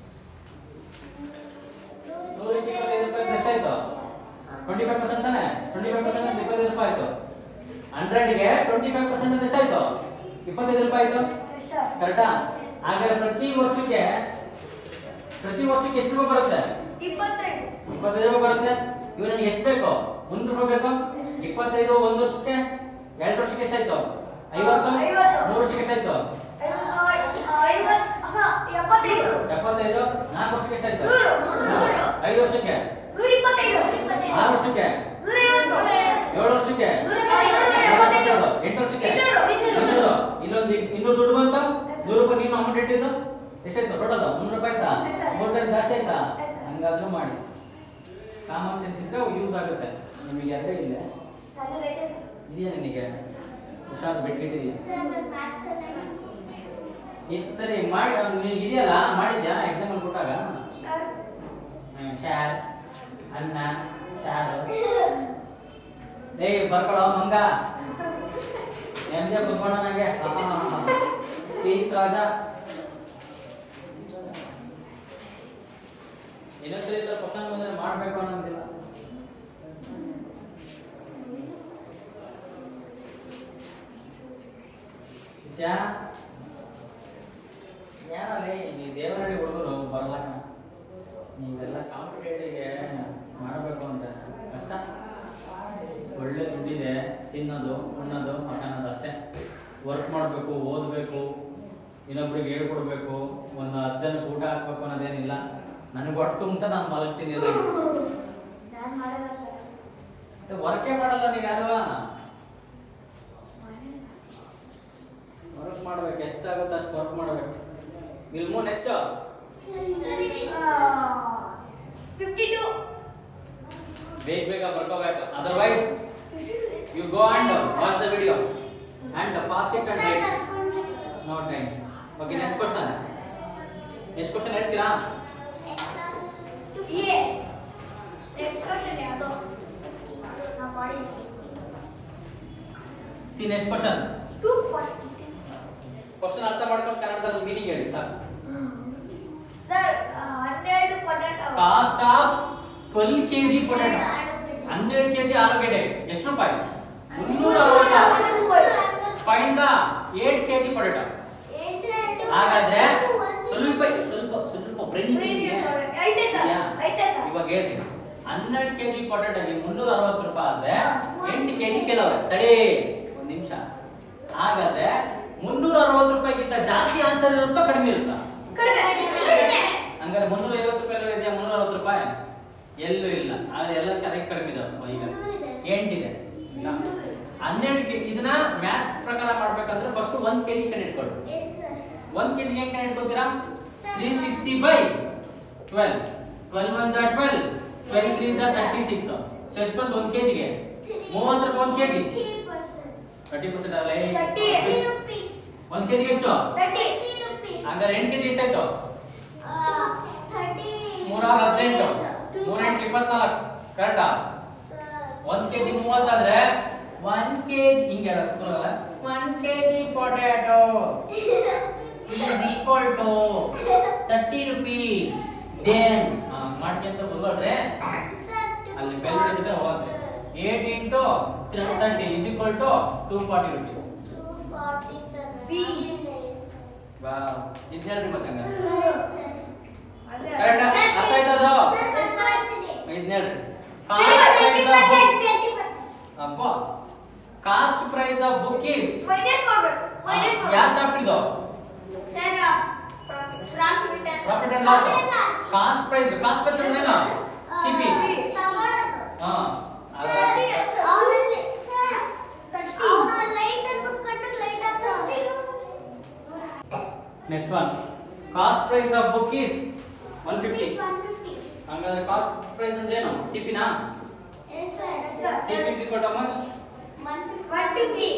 ನೂರಕ್ಕೆ ಇಪ್ಪತ್ತೈದು ರೂಪಾಯಿ ಎಷ್ಟಾಯ್ತು ಟ್ವೆಂಟಿ ಫೈವ್ ಪರ್ಸೆಂಟ್ ತಾನೆ ಟ್ವೆಂಟಿ ಫೈವ್ ಪರ್ಸೆಂಟ್ ಇಪ್ಪತ್ತೈದು ರೂಪಾಯಿ ಆಯ್ತು ಹಂಡ್ರೆಡ್ಗೆ ಟ್ವೆಂಟಿ ಫೈವ್ ಪರ್ಸೆಂಟ್ ಅಂದ್ರೆ ಎಷ್ಟಾಯ್ತು ಇಪ್ಪತ್ತೈದು ರೂಪಾಯಿ ಆಯ್ತು ಕರೆಕ್ಟಾ ಹಾಗಾದ್ರೆ ಪ್ರತಿ ವರ್ಷಕ್ಕೆ ಪ್ರತಿ ವರ್ಷಕ್ಕೆ ಎಷ್ಟು ರೂಪಾಯಿ ಬರುತ್ತೆ ಇಪ್ಪತ್ತೈದು ರೂಪಾಯಿ ಬರುತ್ತೆ ಇವಾಗ ನನಗೆ ಎಷ್ಟು ಬೇಕು ಮುನ್ನೂರು ರೂಪಾಯಿ ಬೇಕು ಇಪ್ಪತ್ತೈದು ಒಂದು ವರ್ಷಕ್ಕೆ ಎರಡು ವರ್ಷಕ್ಕೆ ಎಷ್ಟಾಯ್ತು ಐವತ್ತು ಐವತ್ತು. ಮೂರು ವರ್ಷಕ್ಕೆ ಎಷ್ಟಾಯ್ತು ಎಪ್ಪತ್ತೈದು ನಾಲ್ಕು ವರ್ಷಕ್ಕೆ ಎಷ್ಟಾಯ್ತು ನೂರು. ನೂರು. ಐದು ವರ್ಷಕ್ಕೆ ಆರು ವರ್ಷಕ್ಕೆ ಏಳು ವರ್ಷಕ್ಕೆ ಎಂಟು ವರ್ಷಕ್ಕೆ ಇನ್ನೂರು. ಇನ್ನೂರು ಇಲ್ಲೊಂದು ಇನ್ನೂರು ದುಡ್ಡು ಬಂತು ನೂರು ರೂಪಾಯಿ ನೀನು ಅಮೌಂಟ್ ಇಟ್ಟಿದ್ದು ಎಷ್ಟಾಯ್ತು ಟೋಟಲ್ ಮುನ್ನೂರು ರೂಪಾಯಿ ಆಯ್ತಾ Yes, sir. ಮೂರು ಟೈಮ್ ಜಾಸ್ತಿ ಆಯ್ತಾ Yes, sir. ಹಂಗಾದ್ರೂ ಮಾಡಿ ಕಾಮನ್ ಸೆನ್ಸ್ ಇದ್ರೆ ಯೂಸ್ ಆಗುತ್ತೆ ನಿಮಗೆ ಅದೇ ಇಲ್ಲ ಇದೆಯಾ ನಿನಗೆ ಹುಷಾರು ಬಿಟ್ಬಿಟ್ಟಿದೀಯ ಇದ್- ಸರಿ ಮಾಡಿ ನಿನಗೆ ಇದೆಯಲ್ಲ ಮಾಡಿದ್ಯಾ ಎಕ್ಸಾಮ್ ಅಲ್ಲಿ ಕೊಟ್ಟಾಗ ಹ್ಮ್, ಶಾರ್ ಅನ್ನ ಶಾರು ಏಯ್ ಬರ್ಕೊಳ ಮಂಗ ನೆಮ್ಮದಿ ಕುತ್ಕೊಂಡ ನಂಗೆ ಪ್ಲೀಸ್ ರಾಜ ಇನ್ನೊಂದ್ಸರಿ ಈ ಥರ ಕ್ವಶನ್ ಬಂದ್ರೆ ಮಾಡ್ಬೇಕು ಅನ್ನೋದಿಲ್ಲ ವಿಷಯ ಯಾರಲ್ಲಿ ನೀವು ದೇವರಳ್ಳಿ ಹುಡುಗರು ಬರಲ್ಲ ಕಣ. ನೀವೆಲ್ಲ ಕಾಂಪಿಟೇಟಿವ್ಗೆ ಮಾಡಬೇಕು ಅಂತ ಕಷ್ಟ ಒಳ್ಳೆ ದುಡ್ಡಿದೆ ತಿನ್ನೋದು ಉಣ್ಣೋದು ಮಕ್ಕಳೋದು ಅಷ್ಟೇ ವರ್ಕ್ ಮಾಡಬೇಕು ಓದಬೇಕು ಇನ್ನೊಬ್ರಿಗೆ ಹೇಳ್ಕೊಡ್ಬೇಕು ಒಂದು ಹತ್ತು ಜನಕ್ಕೆ ಊಟ ಹಾಕ್ಬೇಕು ಅನ್ನೋದೇನಿಲ್ಲ ನನಗೆ ಒಟ್ಟು ಅಂತ ನಾನು ಮಲಗ್ತೀನಿ ಎಲ್ಲ ವರ್ಕೇ ಮಾಡಲ್ಲ ನೀವು ಯಾರವಾ ವರ್ಕ್ ಮಾಡ್ಬೇಕು ಎಷ್ಟಾಗುತ್ತೆ ಅಷ್ಟು ವರ್ಕ್ ಮಾಡ್ಬೇಕು ನಿಲ್ಮೂನ್ ಎಷ್ಟು ಬೇಗ ಬೇಗ ಬರ್ಕೋಬೇಕು otherwise you go and watch the video and pass it and rate no time okay next question next question ಹೇಳ್ತೀರಾ ಸಿ ನೆಕ್ಸ್ಟ್ ಕ್ವಶನ್ ಕ್ವಶನ್ ಅರ್ಥ ಮಾಡ್ಕೊಂಡು ಕನ್ನಡದಲ್ಲಿ ಮೀನಿಂಗ್ ಹೇಳಿ ಸರ್ ಸರ್ ಹನ್ನೆರಡು potato cost of twelve K G potato ಹನ್ನೆರಡು K G ಆಲೂಗೆಡ್ಡೆ ಎಷ್ಟು ರೂಪಾಯಿ ಮುನ್ನೂರ ಅರವತ್ತು find the eight K G potato ಹಾಗಾದ್ರೆ ಸ್ವಲ್ಪ ಸ್ವಲ್ಪ ಸ್ವಲ್ಪ ಬ್ರೈನ್ ಐತೆ ಸರ್ ಐತೆ ಸರ್ ಇವಾಗ ಹೇಳಿ ಹನ್ನೆರಡು ಕೆ ಜಿ ಪೊಟ್ಯಾಟೊಗೆ ಮುನ್ನೂರ ಅರವತ್ತು ರೂಪಾಯಿ ಆದ್ರೆ ಎಂಟು ಕೆ ಜಿ ಕೆಲವ್ರೆ ತಡಿ ಒಂದ್ ನಿಮಿಷ ಹಾಗಾದ್ರೆ ಮುನ್ನೂರ ಅರವತ್ತು ರೂಪಾಯಿಗಿಂತ ಜಾಸ್ತಿ ಆನ್ಸರ್ ಇರುತ್ತಾ ಕಡಿಮೆ ಇರುತ್ತಾ ಕಡಿಮೆ ಕಡಿಮೆ ಹಂಗಾರೆ ಮುನ್ನೂರ ಐವತ್ತು ರೂಪಾಯಿ ಎಲ್ಲ ಇದೆಯಾ ಮುನ್ನೂರ ಅರವತ್ತು ರೂಪಾಯಿ ಎಲ್ಲೂ ಇಲ್ಲ ಆದ್ರೆ ಎಲ್ಲಕ್ಕೆ ಅದಕ್ಕೆ ಕಡಿಮೆ ಇದಾವೆ ಈಗ ಎಂಟಿದೆ ಈಗ ಹನ್ನೆರಡು ಕೆ ಇದನ್ನ ಮ್ಯಾಥ್ಸ್ ಪ್ರಕಾರ ಮಾಡ್ಬೇಕಂದ್ರೆ ಫಸ್ಟ್ ಒಂದ್ ಕೆಜಿ ಕಣ್ಣು ಇಟ್ಕೊಳ್ಳಿ ಒಂದ್ ಕೆಜಿ ಹೆಂಗ್ ಕಣ್ಣು ಇಟ್ಕೊತೀರಾ three sixty by twelve twelve one ಜಾ ಟ್ವೆಲ್ ಟ್ವೆಲ್ ತ್ರೀ ಜಾ ತರ್ಟಿ ಸಿಕ್ಸ್ ಸೊ ಎಷ್ಟು ಬಂತು ಒಂದ್ ಕೆಜಿಗೆ ಮೂವತ್ತು ರೂಪಾಯಿ ಒಂದ್ ಕೆಜಿ ತರ್ಟಿ ಪರ್ಸೆಂಟ್ ಅಲ್ಲ ಏ, ತರ್ಟಿ ಒಂದ್ ಕೆಜಿಗೆ ಎಷ್ಟು ತರ್ಟಿ ಹಂಗಾರೆ ಎಂಟು ಕೆಜಿ ಎಷ್ಟಾಯ್ತು ಮೂರ ಹದಿನೆಂಟು ಮೂರ ಎಂಟು ಇಪ್ಪತ್ನಾಲ್ಕು ಕರೆಕ್ಟಾ ಒಂದ್ ಕೆಜಿ ಮೂವತ್ತಾದ್ರೆ ಒನ್ ಕೆಜಿ ಹಿಂಗೆ ಹೇಳ ಸ್ಕೂಲಲ್ಲ one KG potato is equal to thirty rupees then ಮಾಡ್ಕೊಂತ ಹೋಗ್ಬೇಡ್ರೆ ಅಲ್ಲಿ ಬೆಲ್ ಹಿಡಿದ್ರೆ ಹೋಗುತ್ತೆ eight into thirty is equal to two forty rupees ಬಾ ಇದು ಹೇಳ್ರಿ ಮತ್ತೆ ಹಂಗಾರೆ ಕರೆಕ್ಟಾ ಅರ್ಥ ಆಯ್ತದ ಇದನ್ನ ಹೇಳ್ರಿ ಅಪ್ಪ cost price of book is minus ಮಾಡ್ಬೇಕು ಮೈನಸ್ ಯಾವ ಚಾಪ್ಟರ್ ಇದು sir profit profit and loss cost price cost price ಅಂದ್ರೆ ಏನು ಸಿಪಿ ಹಾ next one cost price of book is one fifty ಹಂಗಾದ್ರೆ ಕಾಸ್ಟ್ ಪ್ರೈಸ್ ಅಂದ್ರೆ ಏನು ಸಿಪಿನಾ CP is equal to how much? One fifty.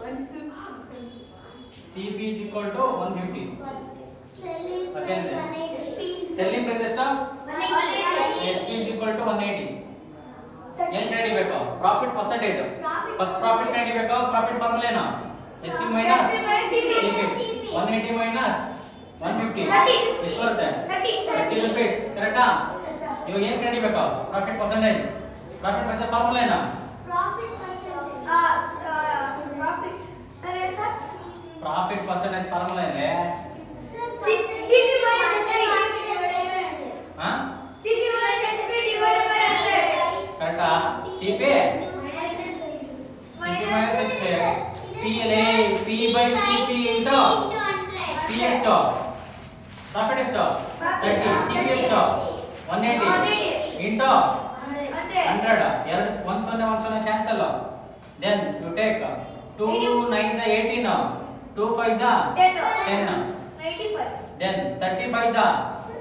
CP is equal to 150. Selling Okay, price sir. one eighty. Selling price ಎಷ್ಟು? One eighty. SP is equal to 180. ಏನ್ ಕಂಡಿಬೇಕು profit percentage Profit. First profit ಕಂಡಿಬೇಕು profit formula ಏನು S P minus one eighty minus one fifty Thirty. ಎಷ್ಟು ಬರುತ್ತೆ Thirty. Thirty rupees ಕರೆಕ್ಟಾ ಇವಾಗ ಏನ್ ಕಂಡಿಬೇಕು profit percentage profit percent formula ಏನು Profit percentage. Uh, uh, profit. Sir, yes, sir. Profit percentage formula ಇದೆ CP minus SP divided by 100. ಹಾ CP minus SP divided by 100. ಕರೆಕ್ಟಾ C P C P minus S P P L P by C P into P ಎಷ್ಟು profit ಎಷ್ಟು thirty C P ಎಷ್ಟು one eighty into hundred ಎರಡು ಒಂದ್ ಸೊನ್ನೆ ಒಂದ್ ಸೊನ್ನೆ cancel then you take two nine eighteen two five ಝಾ ten then thirty five ಝಾ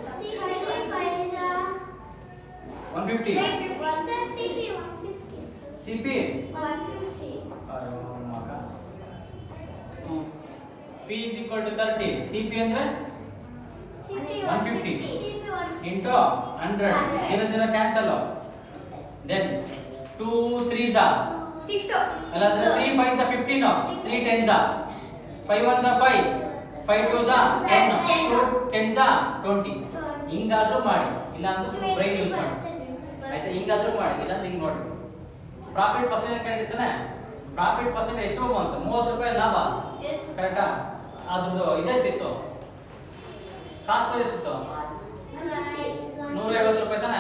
one fifty C P P is equal to thirty C P ಅಂದ್ರೆ into hundred zero zero cancel then two three Jha ಅಲ್ಲ three five ಝಾ fifteen three ten ಝಾ five one ಝಾ five five two ಝಾ ten two ten ಝಾ twenty ಹಿಂಗಾದ್ರೂ ಮಾಡಿ ಇಲ್ಲ ಅಂದ್ರೆ ಬ್ರೈನ್ ಯೂಸ್ ಮಾಡಿ ಆಯ್ತಾ ಹಿಂಗಾದ್ರೂ ಮಾಡಿ ಇಲ್ಲಾಂದ್ರೆ ಹಿಂಗ್ ನೋಡಿ ಪ್ರಾಫಿಟ್ ಪರ್ಸೆಂಟೇಜ್ ಕಂಡಿರ್ತಾನೆ ಪ್ರಾಫಿಟ್ ಪರ್ಸೆಂಟ್ ಎಷ್ಟು ಅಂತ ಮೂವತ್ತು ರೂಪಾಯಿ ಲಾಭ ಕರೆಕ್ಟಾ ಅದ್ರದ್ದು ಇದೆಷ್ಟಿತ್ತು ಕಾಸ್ಟ್ ಪ್ರೈಸ್ ಇತ್ತು ನೂರ ಐವತ್ತು ರೂಪಾಯಿ ತಾನೆ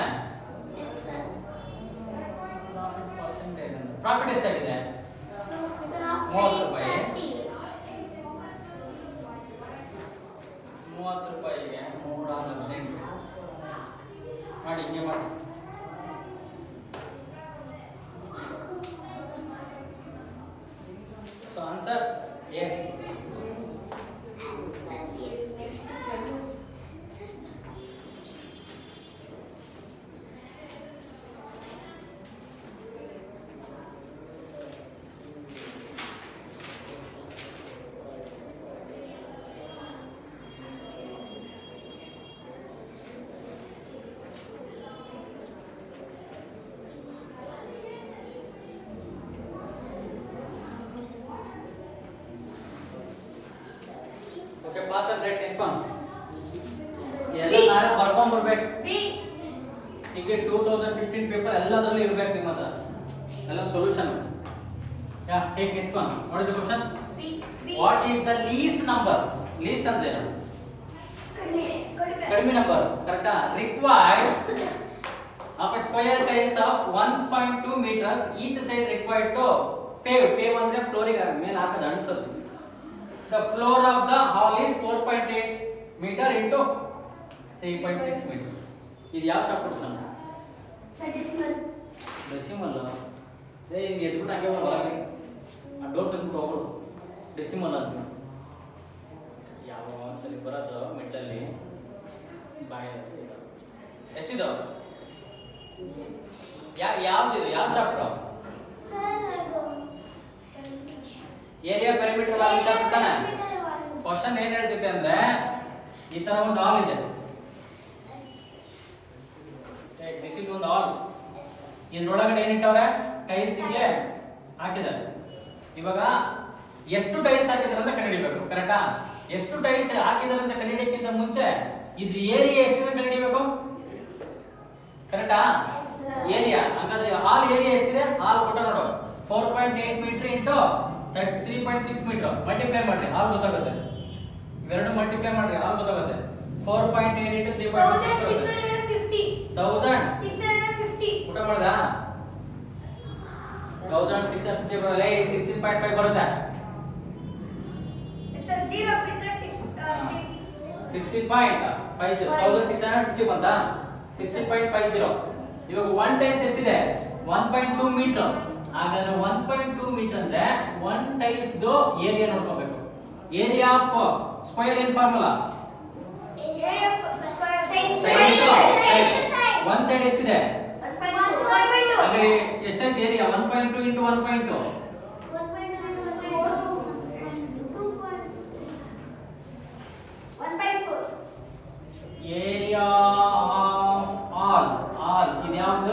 ಪ್ರಾಫಿಟ್ ಪರ್ಸೆಂಟೇಜ್ ಪ್ರಾಫಿಟ್ ಎಷ್ಟಾಗಿದೆ ಮೂವತ್ತು ರೂಪಾಯಿ. ಮೂವತ್ತು ರೂಪಾಯಿಗೆ ನೂರ ಹದಿನೆಂಟು ಮಾಡಿ ಹಿಂಗೆ ಮಾಡಿ ಸೊ ಆನ್ಸರ್ ಏನು ಓಕೆ ಪಾಸ್ ಅಂಡ್ ರೇಟ್ ಎಸ್ಪಾನ್ ಎಲ್ಲ ನಾಳೆ ಬರ್ಕೊಂಡ್ ಬರ್ಬೇಕು ಸಿಗ್ಗೆ ಟೂ ತೌಸಂಡ್ ಫಿಫ್ಟೀನ್ ಪೇಪರ್ ಎಲ್ಲದರಲ್ಲಿ ಇರ್ಬೇಕು ನಿಮ್ಮ ಹತ್ರ ಎಲ್ಲ ಸೊಲ್ಯೂಷನ್ ಯಾ ಟೇಕ್ ಎಸ್ಪಾನ್ what is the question what is the least number least ಅಂದ್ರೆ ಏನು ಕಡಿಮೆ ನಂಬರ್ ಕರೆಕ್ಟಾ required of a square tiles of 1.2 metres each side required to pave pave ಅಂದ್ರೆ ಫ್ಲೋರಿಗೆ ಮೇಲೆ ಹಾಕದ ಅನ್ಸೋದು the floor of the hall is 4.8 metre into 3.6 metre ಇದು ಯಾವ ಚಾಪ್ಟರ್ ಕ್ವಶನ್ ಡೆಸಿಮಲ್ ಏ ಹಿಂಗೆ ಎದ್ಬಿಟ್ಟು ಹಂಗೆ ಬರಲ್ಲ ಆ ಡೋರ್ ತೆಗೆದು ಹೋಗೋದು ಡೆಸಿಮಲ್ ಅಂತ ಯಾವ ಒಂದ್ಸಲಿ ಬರೋದು ಮಿಡ್ಲಲ್ಲಿ ಬಾಯಿ ಎಷ್ಟಿದು ಯಾ ಯಾವ್ದಿದು ಯಾವ chapter area perimeter wall chapter ತಾನೆ ಕ್ವಶನ್ ಏನ್ ಹೇಳ್ತಿದೆ ಅಂದ್ರೆ ಈ ತರ ಒಂದು ಹಾಲ್ ಇದೆ ದಿಸ್ ಇಸ್ ಒಂದು ಹಾಲ್ ಇದ್ರೊಳಗಡೆ ಏನಿಟ್ಟವ್ರೆ ಟೈಲ್ಸ್ ಗೆ ಹಾಕಿದ್ದಾರೆ ಇವಾಗ ಎಷ್ಟು ಟೈಲ್ಸ್ ಹಾಕಿದಾರೆ ಅಂತ ಕಂಡುಹಿಡಿಬೇಕು ಕರೆಕ್ಟಾ ಎಷ್ಟು ಟೈಲ್ಸ್ ಹಾಕಿದಾರೆ ಅಂತ ಕಂಡುಹಿಡಿಯಕ್ಕಿಂತ ಮುಂಚೆ ಇದ್ರ ಏರಿಯಾ ಎಷ್ಟಿದೆ ಕಂಡುಹಿಡಿಬೇಕು ಕರೆಕ್ಟಾ ಏರಿಯಾ ಹಾಗಾದ್ರೆ ಹಾಲ್ ಏರಿಯಾ ಎಷ್ಟಿದೆ ಹಾಲ್ ಕೊಟ್ಟ ನೋಡು four point eight metre into thirty three point six metre multiply ಮಾಡ್ರಿ ಹಾಲ್ ಗೊತ್ತಾಗುತ್ತೆ ಇವೆರಡು ಮಲ್ಟಿಪ್ಲೈ ಮಾಡ್ರಿ ಹಾಲ್ ಗೊತ್ತಾಗುತ್ತೆ four point eight into three point six thousand ಊಟ ಮಾಡ್ದ ತೌಸಂಡ್ ಸಿಕ್ಸ್ ಫಿಫ್ಟಿ ಬರಲ್ಲ ಸಿಕ್ಸ್ಟೀನ್ ಪಾಯಿಂಟ್ ಫೈವ್ ಬರುತ್ತೆ sixteen point five zero thousand six hundred fifty ಬಂತಾ ಸಿಕ್ಸ್ಟೀನ್ ಪಾಯಿಂಟ್ ಫೈವ್ ಜೀರೋ ಇವಾಗ ಒನ್ ಟೈಲ್ಸ್ ಎಷ್ಟಿದೆ ಒನ್ ಪಾಯಿಂಟ್ ಟೂ ಮೀಟರ್ ಹಾಗಾದ್ರೆ one point two metre ಅಂದ್ರೆ one tiles ದು ಏರಿಯಾ ನೋಡ್ಕೋಬೇಕು area of square ಏನ್ formula one side ಎಷ್ಟಿದೆ ಅಲ್ಲಿ ಎಷ್ಟೈತೆ area one point two into one point two area of hall hall ಇದು ಯಾವುದು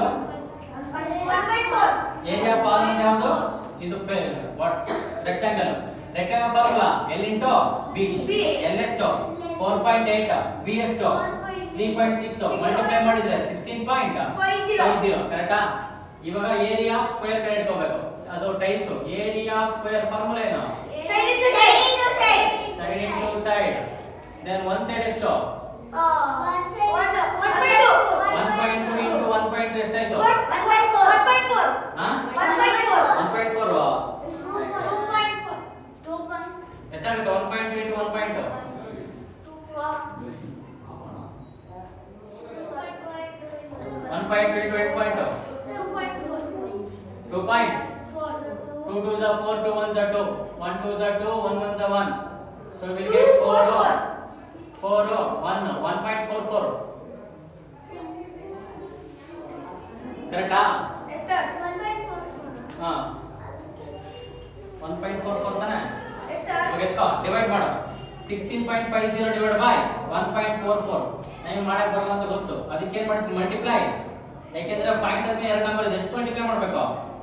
ಏರಿಯಾ ಆಫ್ ಆಲ್ ಅಂದ್ರೆ ಯಾವುದು ಇದು what rectangle rectangle formula L into B B. L ಎಷ್ಟು ಫೋರ್ ಪಾಯಿಂಟ್ ಏಟ್ ಬಿ ಎಷ್ಟು ತ್ರೀ ಪಾಯಿಂಟ್ ಸಿಕ್ಸ್ ಮಲ್ಟಿಪ್ಲೈ ಮಾಡಿದ್ರೆ sixteen point Five zero. Five zero ಕರೆಕ್ಟಾ ಇವಾಗ ಏರಿಯಾ ಆಫ್ ಸ್ಕ್ವೇರ್ ಕಡೆ ಇಟ್ಕೋಬೇಕು ಅದು types area of square formula ಏನು side into side then one side ಎಷ್ಟು one point two into one point ಎಷ್ಟಾಯ್ತು ಹಾ ಒನ್ ಪಾಯಿಂಟ್ ಫೋರ್ ಎಷ್ಟಾಗುತ್ತೆ one point two into one point one point two into eight point two point two two ಝಾ four two one ಝಾ two one two ಝಾ two one one ಝಾ one so will get four four one one point four four ಕರೆಕ್ಟಾ ಹಾ one point four four ತಾನೆ ಇವಾಗ ಎತ್ಕೋ divide ಮಾಡು sixteen point five zero divide by one point four four ನೀವು ಮಾಡಕ್ ಬರಲ್ಲ ಅಂತ ಗೊತ್ತು ಅದಕ್ಕೆ ಏನ್ ಮಾಡ್ತೀನಿ ಮಲ್ಟಿಪ್ಲೈ ಯಾಕೆಂದ್ರೆ ಪಾಯಿಂಟ್ ಆದ್ಮೇಲೆ ಎರಡು ನಂಬರ್ ಇದೆ ಎಷ್ಟು ಮಲ್ಟಿಪ್ಲೈ ಮಾಡ್ಬೇಕು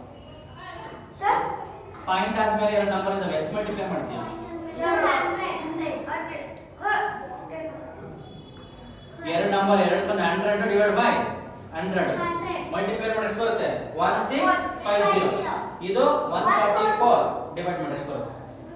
ಪಾಯಿಂಟ್ ಆದ್ಮೇಲೆ ಎರಡು ನಂಬರ್ ಇದಾವೆ ಎಷ್ಟು ಮಲ್ಟಿಪ್ಲೈ ಮಾಡ್ತೀಯ ಎರಡು ನಂಬರ್ ಎರಡು ಸೊನ್ನೆ hundred divide by hundred multiply ಮಾಡಿ ಎಷ್ಟು ಬರುತ್ತೆ ಒನ್ ಸಿಕ್ಸ್ ಫೈವ್ ಜೀರೋ ಇದು ಒನ್ ಫಾರ್ಟಿ ಫೋರ್ ಡಿವೈಡ್ ಮಾಡಿ ಎಷ್ಟು ಬರುತ್ತೆ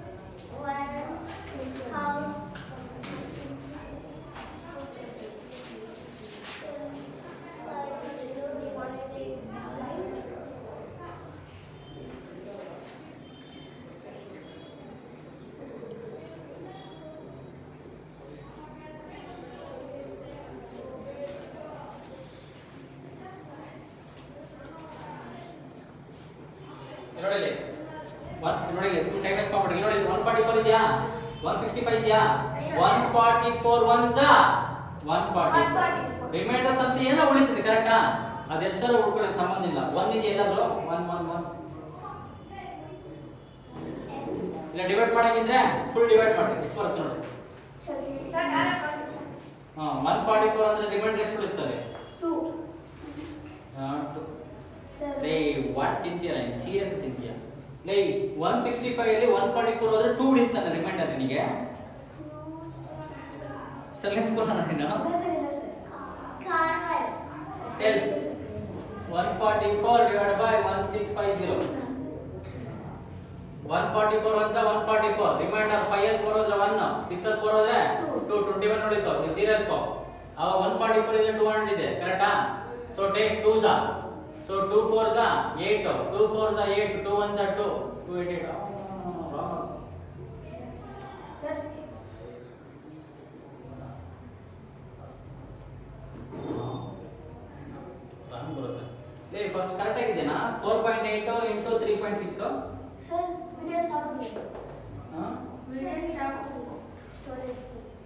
ಇಲ್ಲಿ ನೋಡಿ ಇಲ್ಲಿ ಒನ್ ನೋಡಿ ಇಲ್ಲಿ ಸುಮ್ಮನೆ ಟೈಮ್ ವೇಸ್ಟ್ ಮಾಡ್ಬಿಡಿ ಇಲ್ಲಿ ನೋಡಿ ಒನ್ ಫಾರ್ಟಿ ಫೋರ್ ಇದೆಯಾ ಒನ್ ಸಿಕ್ಸ್ಟಿ ಫೈವ್ ಇದೆಯಾ ಒನ್ ಫಾರ್ಟಿ ಫೋರ್ ಒನ್ ಜಾ ಒನ್ ಫಾರ್ಟಿ 144. ರಿಮೈಂಡರ್ಸ್ ಅಂತ ಏನೋ ಉಳಿತದೆ ಕರೆಕ್ಟಾ ಅದೆಷ್ಟರ ಉಳ್ಕೊಳ್ಳೋ ಸಂಬಂಧ ಇಲ್ಲ ಒನ್ ಇದೆ ಎಲ್ಲಾದ್ರೂ ಒನ್ ಒನ್ ಒನ್ ಇಲ್ಲ ಡಿವೈಡ್ ಮಾಡಂಗಿದ್ರೆ ಫುಲ್ ಡಿವೈಡ್ ಮಾಡಿ ಎಷ್ಟು ಬರುತ್ತೆ ನೋಡಿ ಹಾ ಒನ್ ಫಾರ್ಟಿ ಫೋರ್ ಅಂದ್ರೆ ರಿಮೈಂಡರ್ ಎಷ್ಟು ಉಳಿತದೆ ಲೇ ವಾಟ್ ತಿಂತೀಯ ಸೀರಿಯಸ್ ತಿಂತೀಯ ಲೇ ಒನ್ ಸಿಕ್ಸ್ಟಿ ಫೈವ್ ಅಲ್ಲಿ ಒನ್ ಫಾರ್ಟಿ ಫೋರ್ ಹೋದ್ರೆ ಟೂ ಉಳಿತಾನೆ ರಿಮೈಂಡರ್ ನಿನಗೆ ಸಲ್ಲಿಸ್ಕೊಳ ನೀನು tell one forty four divide by one six five zero one forty four one one forty four reminder five ಅಲ್ಲಿ ಫೋರ್ ಹೋದ್ರೆ ಒನ್ ಸಿಕ್ಸ್ ಅಲ್ಲಿ ಫೋರ್ ಹೋದ್ರೆ ಟೂ ಟ್ವೆಂಟಿ ಒನ್ ಉಳಿತು ಜೀರೋ ಎತ್ಕೋ ಅವಾಗ ಒನ್ ಫಾರ್ಟಿ ಫೋರ್ ಇದೆ ಟೂ ಹಂಡ್ರೆಡ್ ಇದೆ ಕರೆಕ್ಟಾ ಸೊ ಟೇಕ್ ಟೂ ಝಾ ಸೊ ಟೂ ಫೋರ್ ಝಾ ಏಟ್ ಟೂ ಫೋರ್ ಝಾ ಏಟ್ ಟೂ ಒನ್ ಝಾ two two eight eight wrong ಬರುತ್ತೆ ಲೇ ಫಸ್ಟ್ ಕರೆಕ್ಟ್ ಆಗಿದೆನಾ four point eight into three point six sir video stop ಆಗಿದೆ ಹಾಂ ವಿಡಿಯೋ ಸ್ಟಾಪ್ ಆಗಿದೆ ಸ್ಟೋರೇಜ್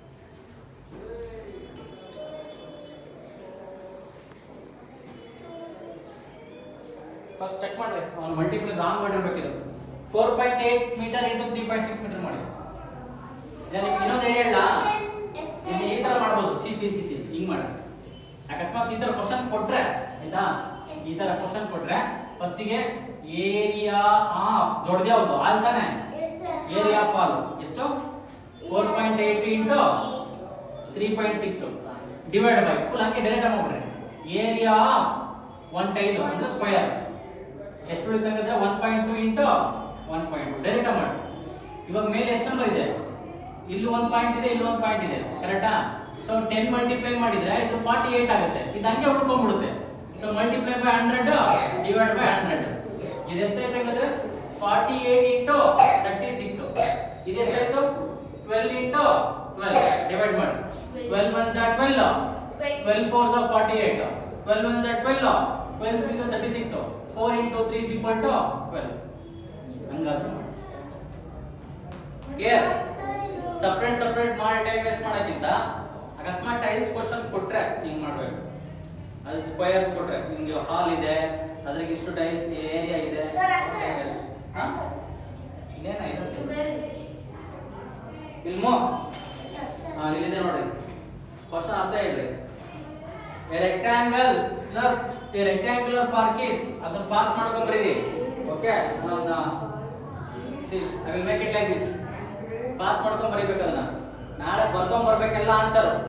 ಫಸ್ಟ್ ಚೆಕ್ ಮಾಡ್ರಿ ಅವ್ನು ಮಲ್ಟಿಪ್ಲೈ ರಾಂಗ್ ಮಾಡಿರ್ಬೇಕಿದು four point eight metre into three point six meter ಮಾಡಿ ಈಗ ನಿಮ್ಗೆ ಇನ್ನೊಂದು ಹೇಳಿ ಹೇಳ ಇದು ಈ ತರ ಮಾಡ್ಬೋದು ಸಿ ಸಿ ಸಿ ಸಿ ಹಿಂಗ್ ಮಾಡಿ ಅಕಸ್ಮಾತ್ ಈ ತರ ಕ್ವಶನ್ ಕೊಟ್ರೆ ಆಯ್ತಾ ಈ ತರ ಕ್ವಶನ್ ಕೊಟ್ರೆ ಫಸ್ಟಿಗೆ ಏರಿಯಾ ಆಫ್ ದೊಡ್ಡದು ಯಾವುದು ಆಲ್ ತಾನೆ ಏರಿಯಾ ಆಫ್ ಆಲ್ ಎಷ್ಟು four point eight into three point six divide by full ಹಂಗೆ ಡೈರೆಕ್ಟ್ ಮಾಡ್ಬಿಡ್ರಿ ಏರಿಯಾ ಆಫ್ ಒನ್ ಟೈಲು ಅಂದ್ರೆ ಸ್ಕ್ವೇರ್ ಎಷ್ಟು ಉಳಿತಂದ್ರೆ one point two into one point direct ಮಾಡಿ ಇವಾಗ ಮೇಲೆ ಎಷ್ಟು ನಂಬರ್ ಇದೆ ಇಲ್ಲಿ ಒಂದು ಪಾಯಿಂಟ್ ಇದೆ ಇಲ್ಲಿ ಒಂದು ಪಾಯಿಂಟ್ ಇದೆ ಕರೆಕ್ಟಾ ಸೊ ಟೆನ್ ಮಲ್ಟಿಪ್ಲೈ ಮಾಡಿದ್ರೆ ಇದು ಫಾರ್ಟಿ ಏಟ್ ಆಗುತ್ತೆ ಇದು ಹಂಗೆ ಉಳ್ಕೊಂಡ್ಬಿಡುತ್ತೆ so multiply by hundred divide by hundred ಇದು ಎಷ್ಟೈತೆ ಹಂಗಂದ್ರೆ forty eight into thirty six ಇದು ಎಷ್ಟಾಯ್ತು ಟ್ವೆಲ್ ಇಂಟು ಟ್ವೆಲ್ ಡಿವೈಡ್ ಮಾಡಿ ಟ್ವೆಲ್ ಒನ್ ಝಾ ಟ್ವೆಲ್ ಟ್ವೆಲ್ ಫೋರ್ ಝಾ ಫಾರ್ಟಿ ಏಟ್ ಟ್ವೆಲ್ ಒನ್ ಝಾ ಟ್ವೆಲ್ ಟ್ವೆಲ್ ತ್ರೀ ಝಾ thirty six four into three is equal to twelve ಹಂಗಾದ್ರೆ ಮಾಡಿ ಕ್ಲಿಯರ್ ಸಪ್ರೇಟ್ ಸಪ್ರೇಟ್ ಮಾಡಿ ಟೈಮ್ ವೇಸ್ಟ್ ಮಾಡೋಕ್ಕಿಂತ ಅಕಸ್ಮಾತ್ ಟೈಮ್ಸ್ ಕ್ವಶನ್ ಕೊಟ್ರೆ ಹಿಂಗ್ ಮಾಡ್ಬೇಕು ಅದು ಸ್ಕ್ವೇರ್ ಕೊಟ್ರೆ ನಿಮ್ಗೆ ಹಾಲ್ ಇದೆ ಅದ್ರಿಗೆ ಇಷ್ಟು ಟೈಲ್ಸ್ ಏರಿಯಾ ಇದೆ Sir, answer. ಎಷ್ಟು? ಹಾ? Answer. ಇಲ್ಲೇನಾ ಇರೋದು? ಇಲ್ಮೋ ಹಾ ಇಲ್ಲಿದೆ ನೋಡ್ರಿ ಕ್ವಶನ್ ಅರ್ಥ ಹೇಳ್ರಿ a rectangle a rectangular park is ಅದನ್ನ ಪಾಸ್ ಮಾಡ್ಕೊಂಡ್ ಬರೀರಿ ಓಕೆ ನನ್ನ see I will make it like this pass ಮಾಡ್ಕೊಂಡ್ ಬರೀಬೇಕು ಅದನ್ನ ನಾಳೆ ಬರ್ಕೊಂಡ್ ಬರ್ಬೇಕೆಲ್ಲ ಆನ್ಸರ್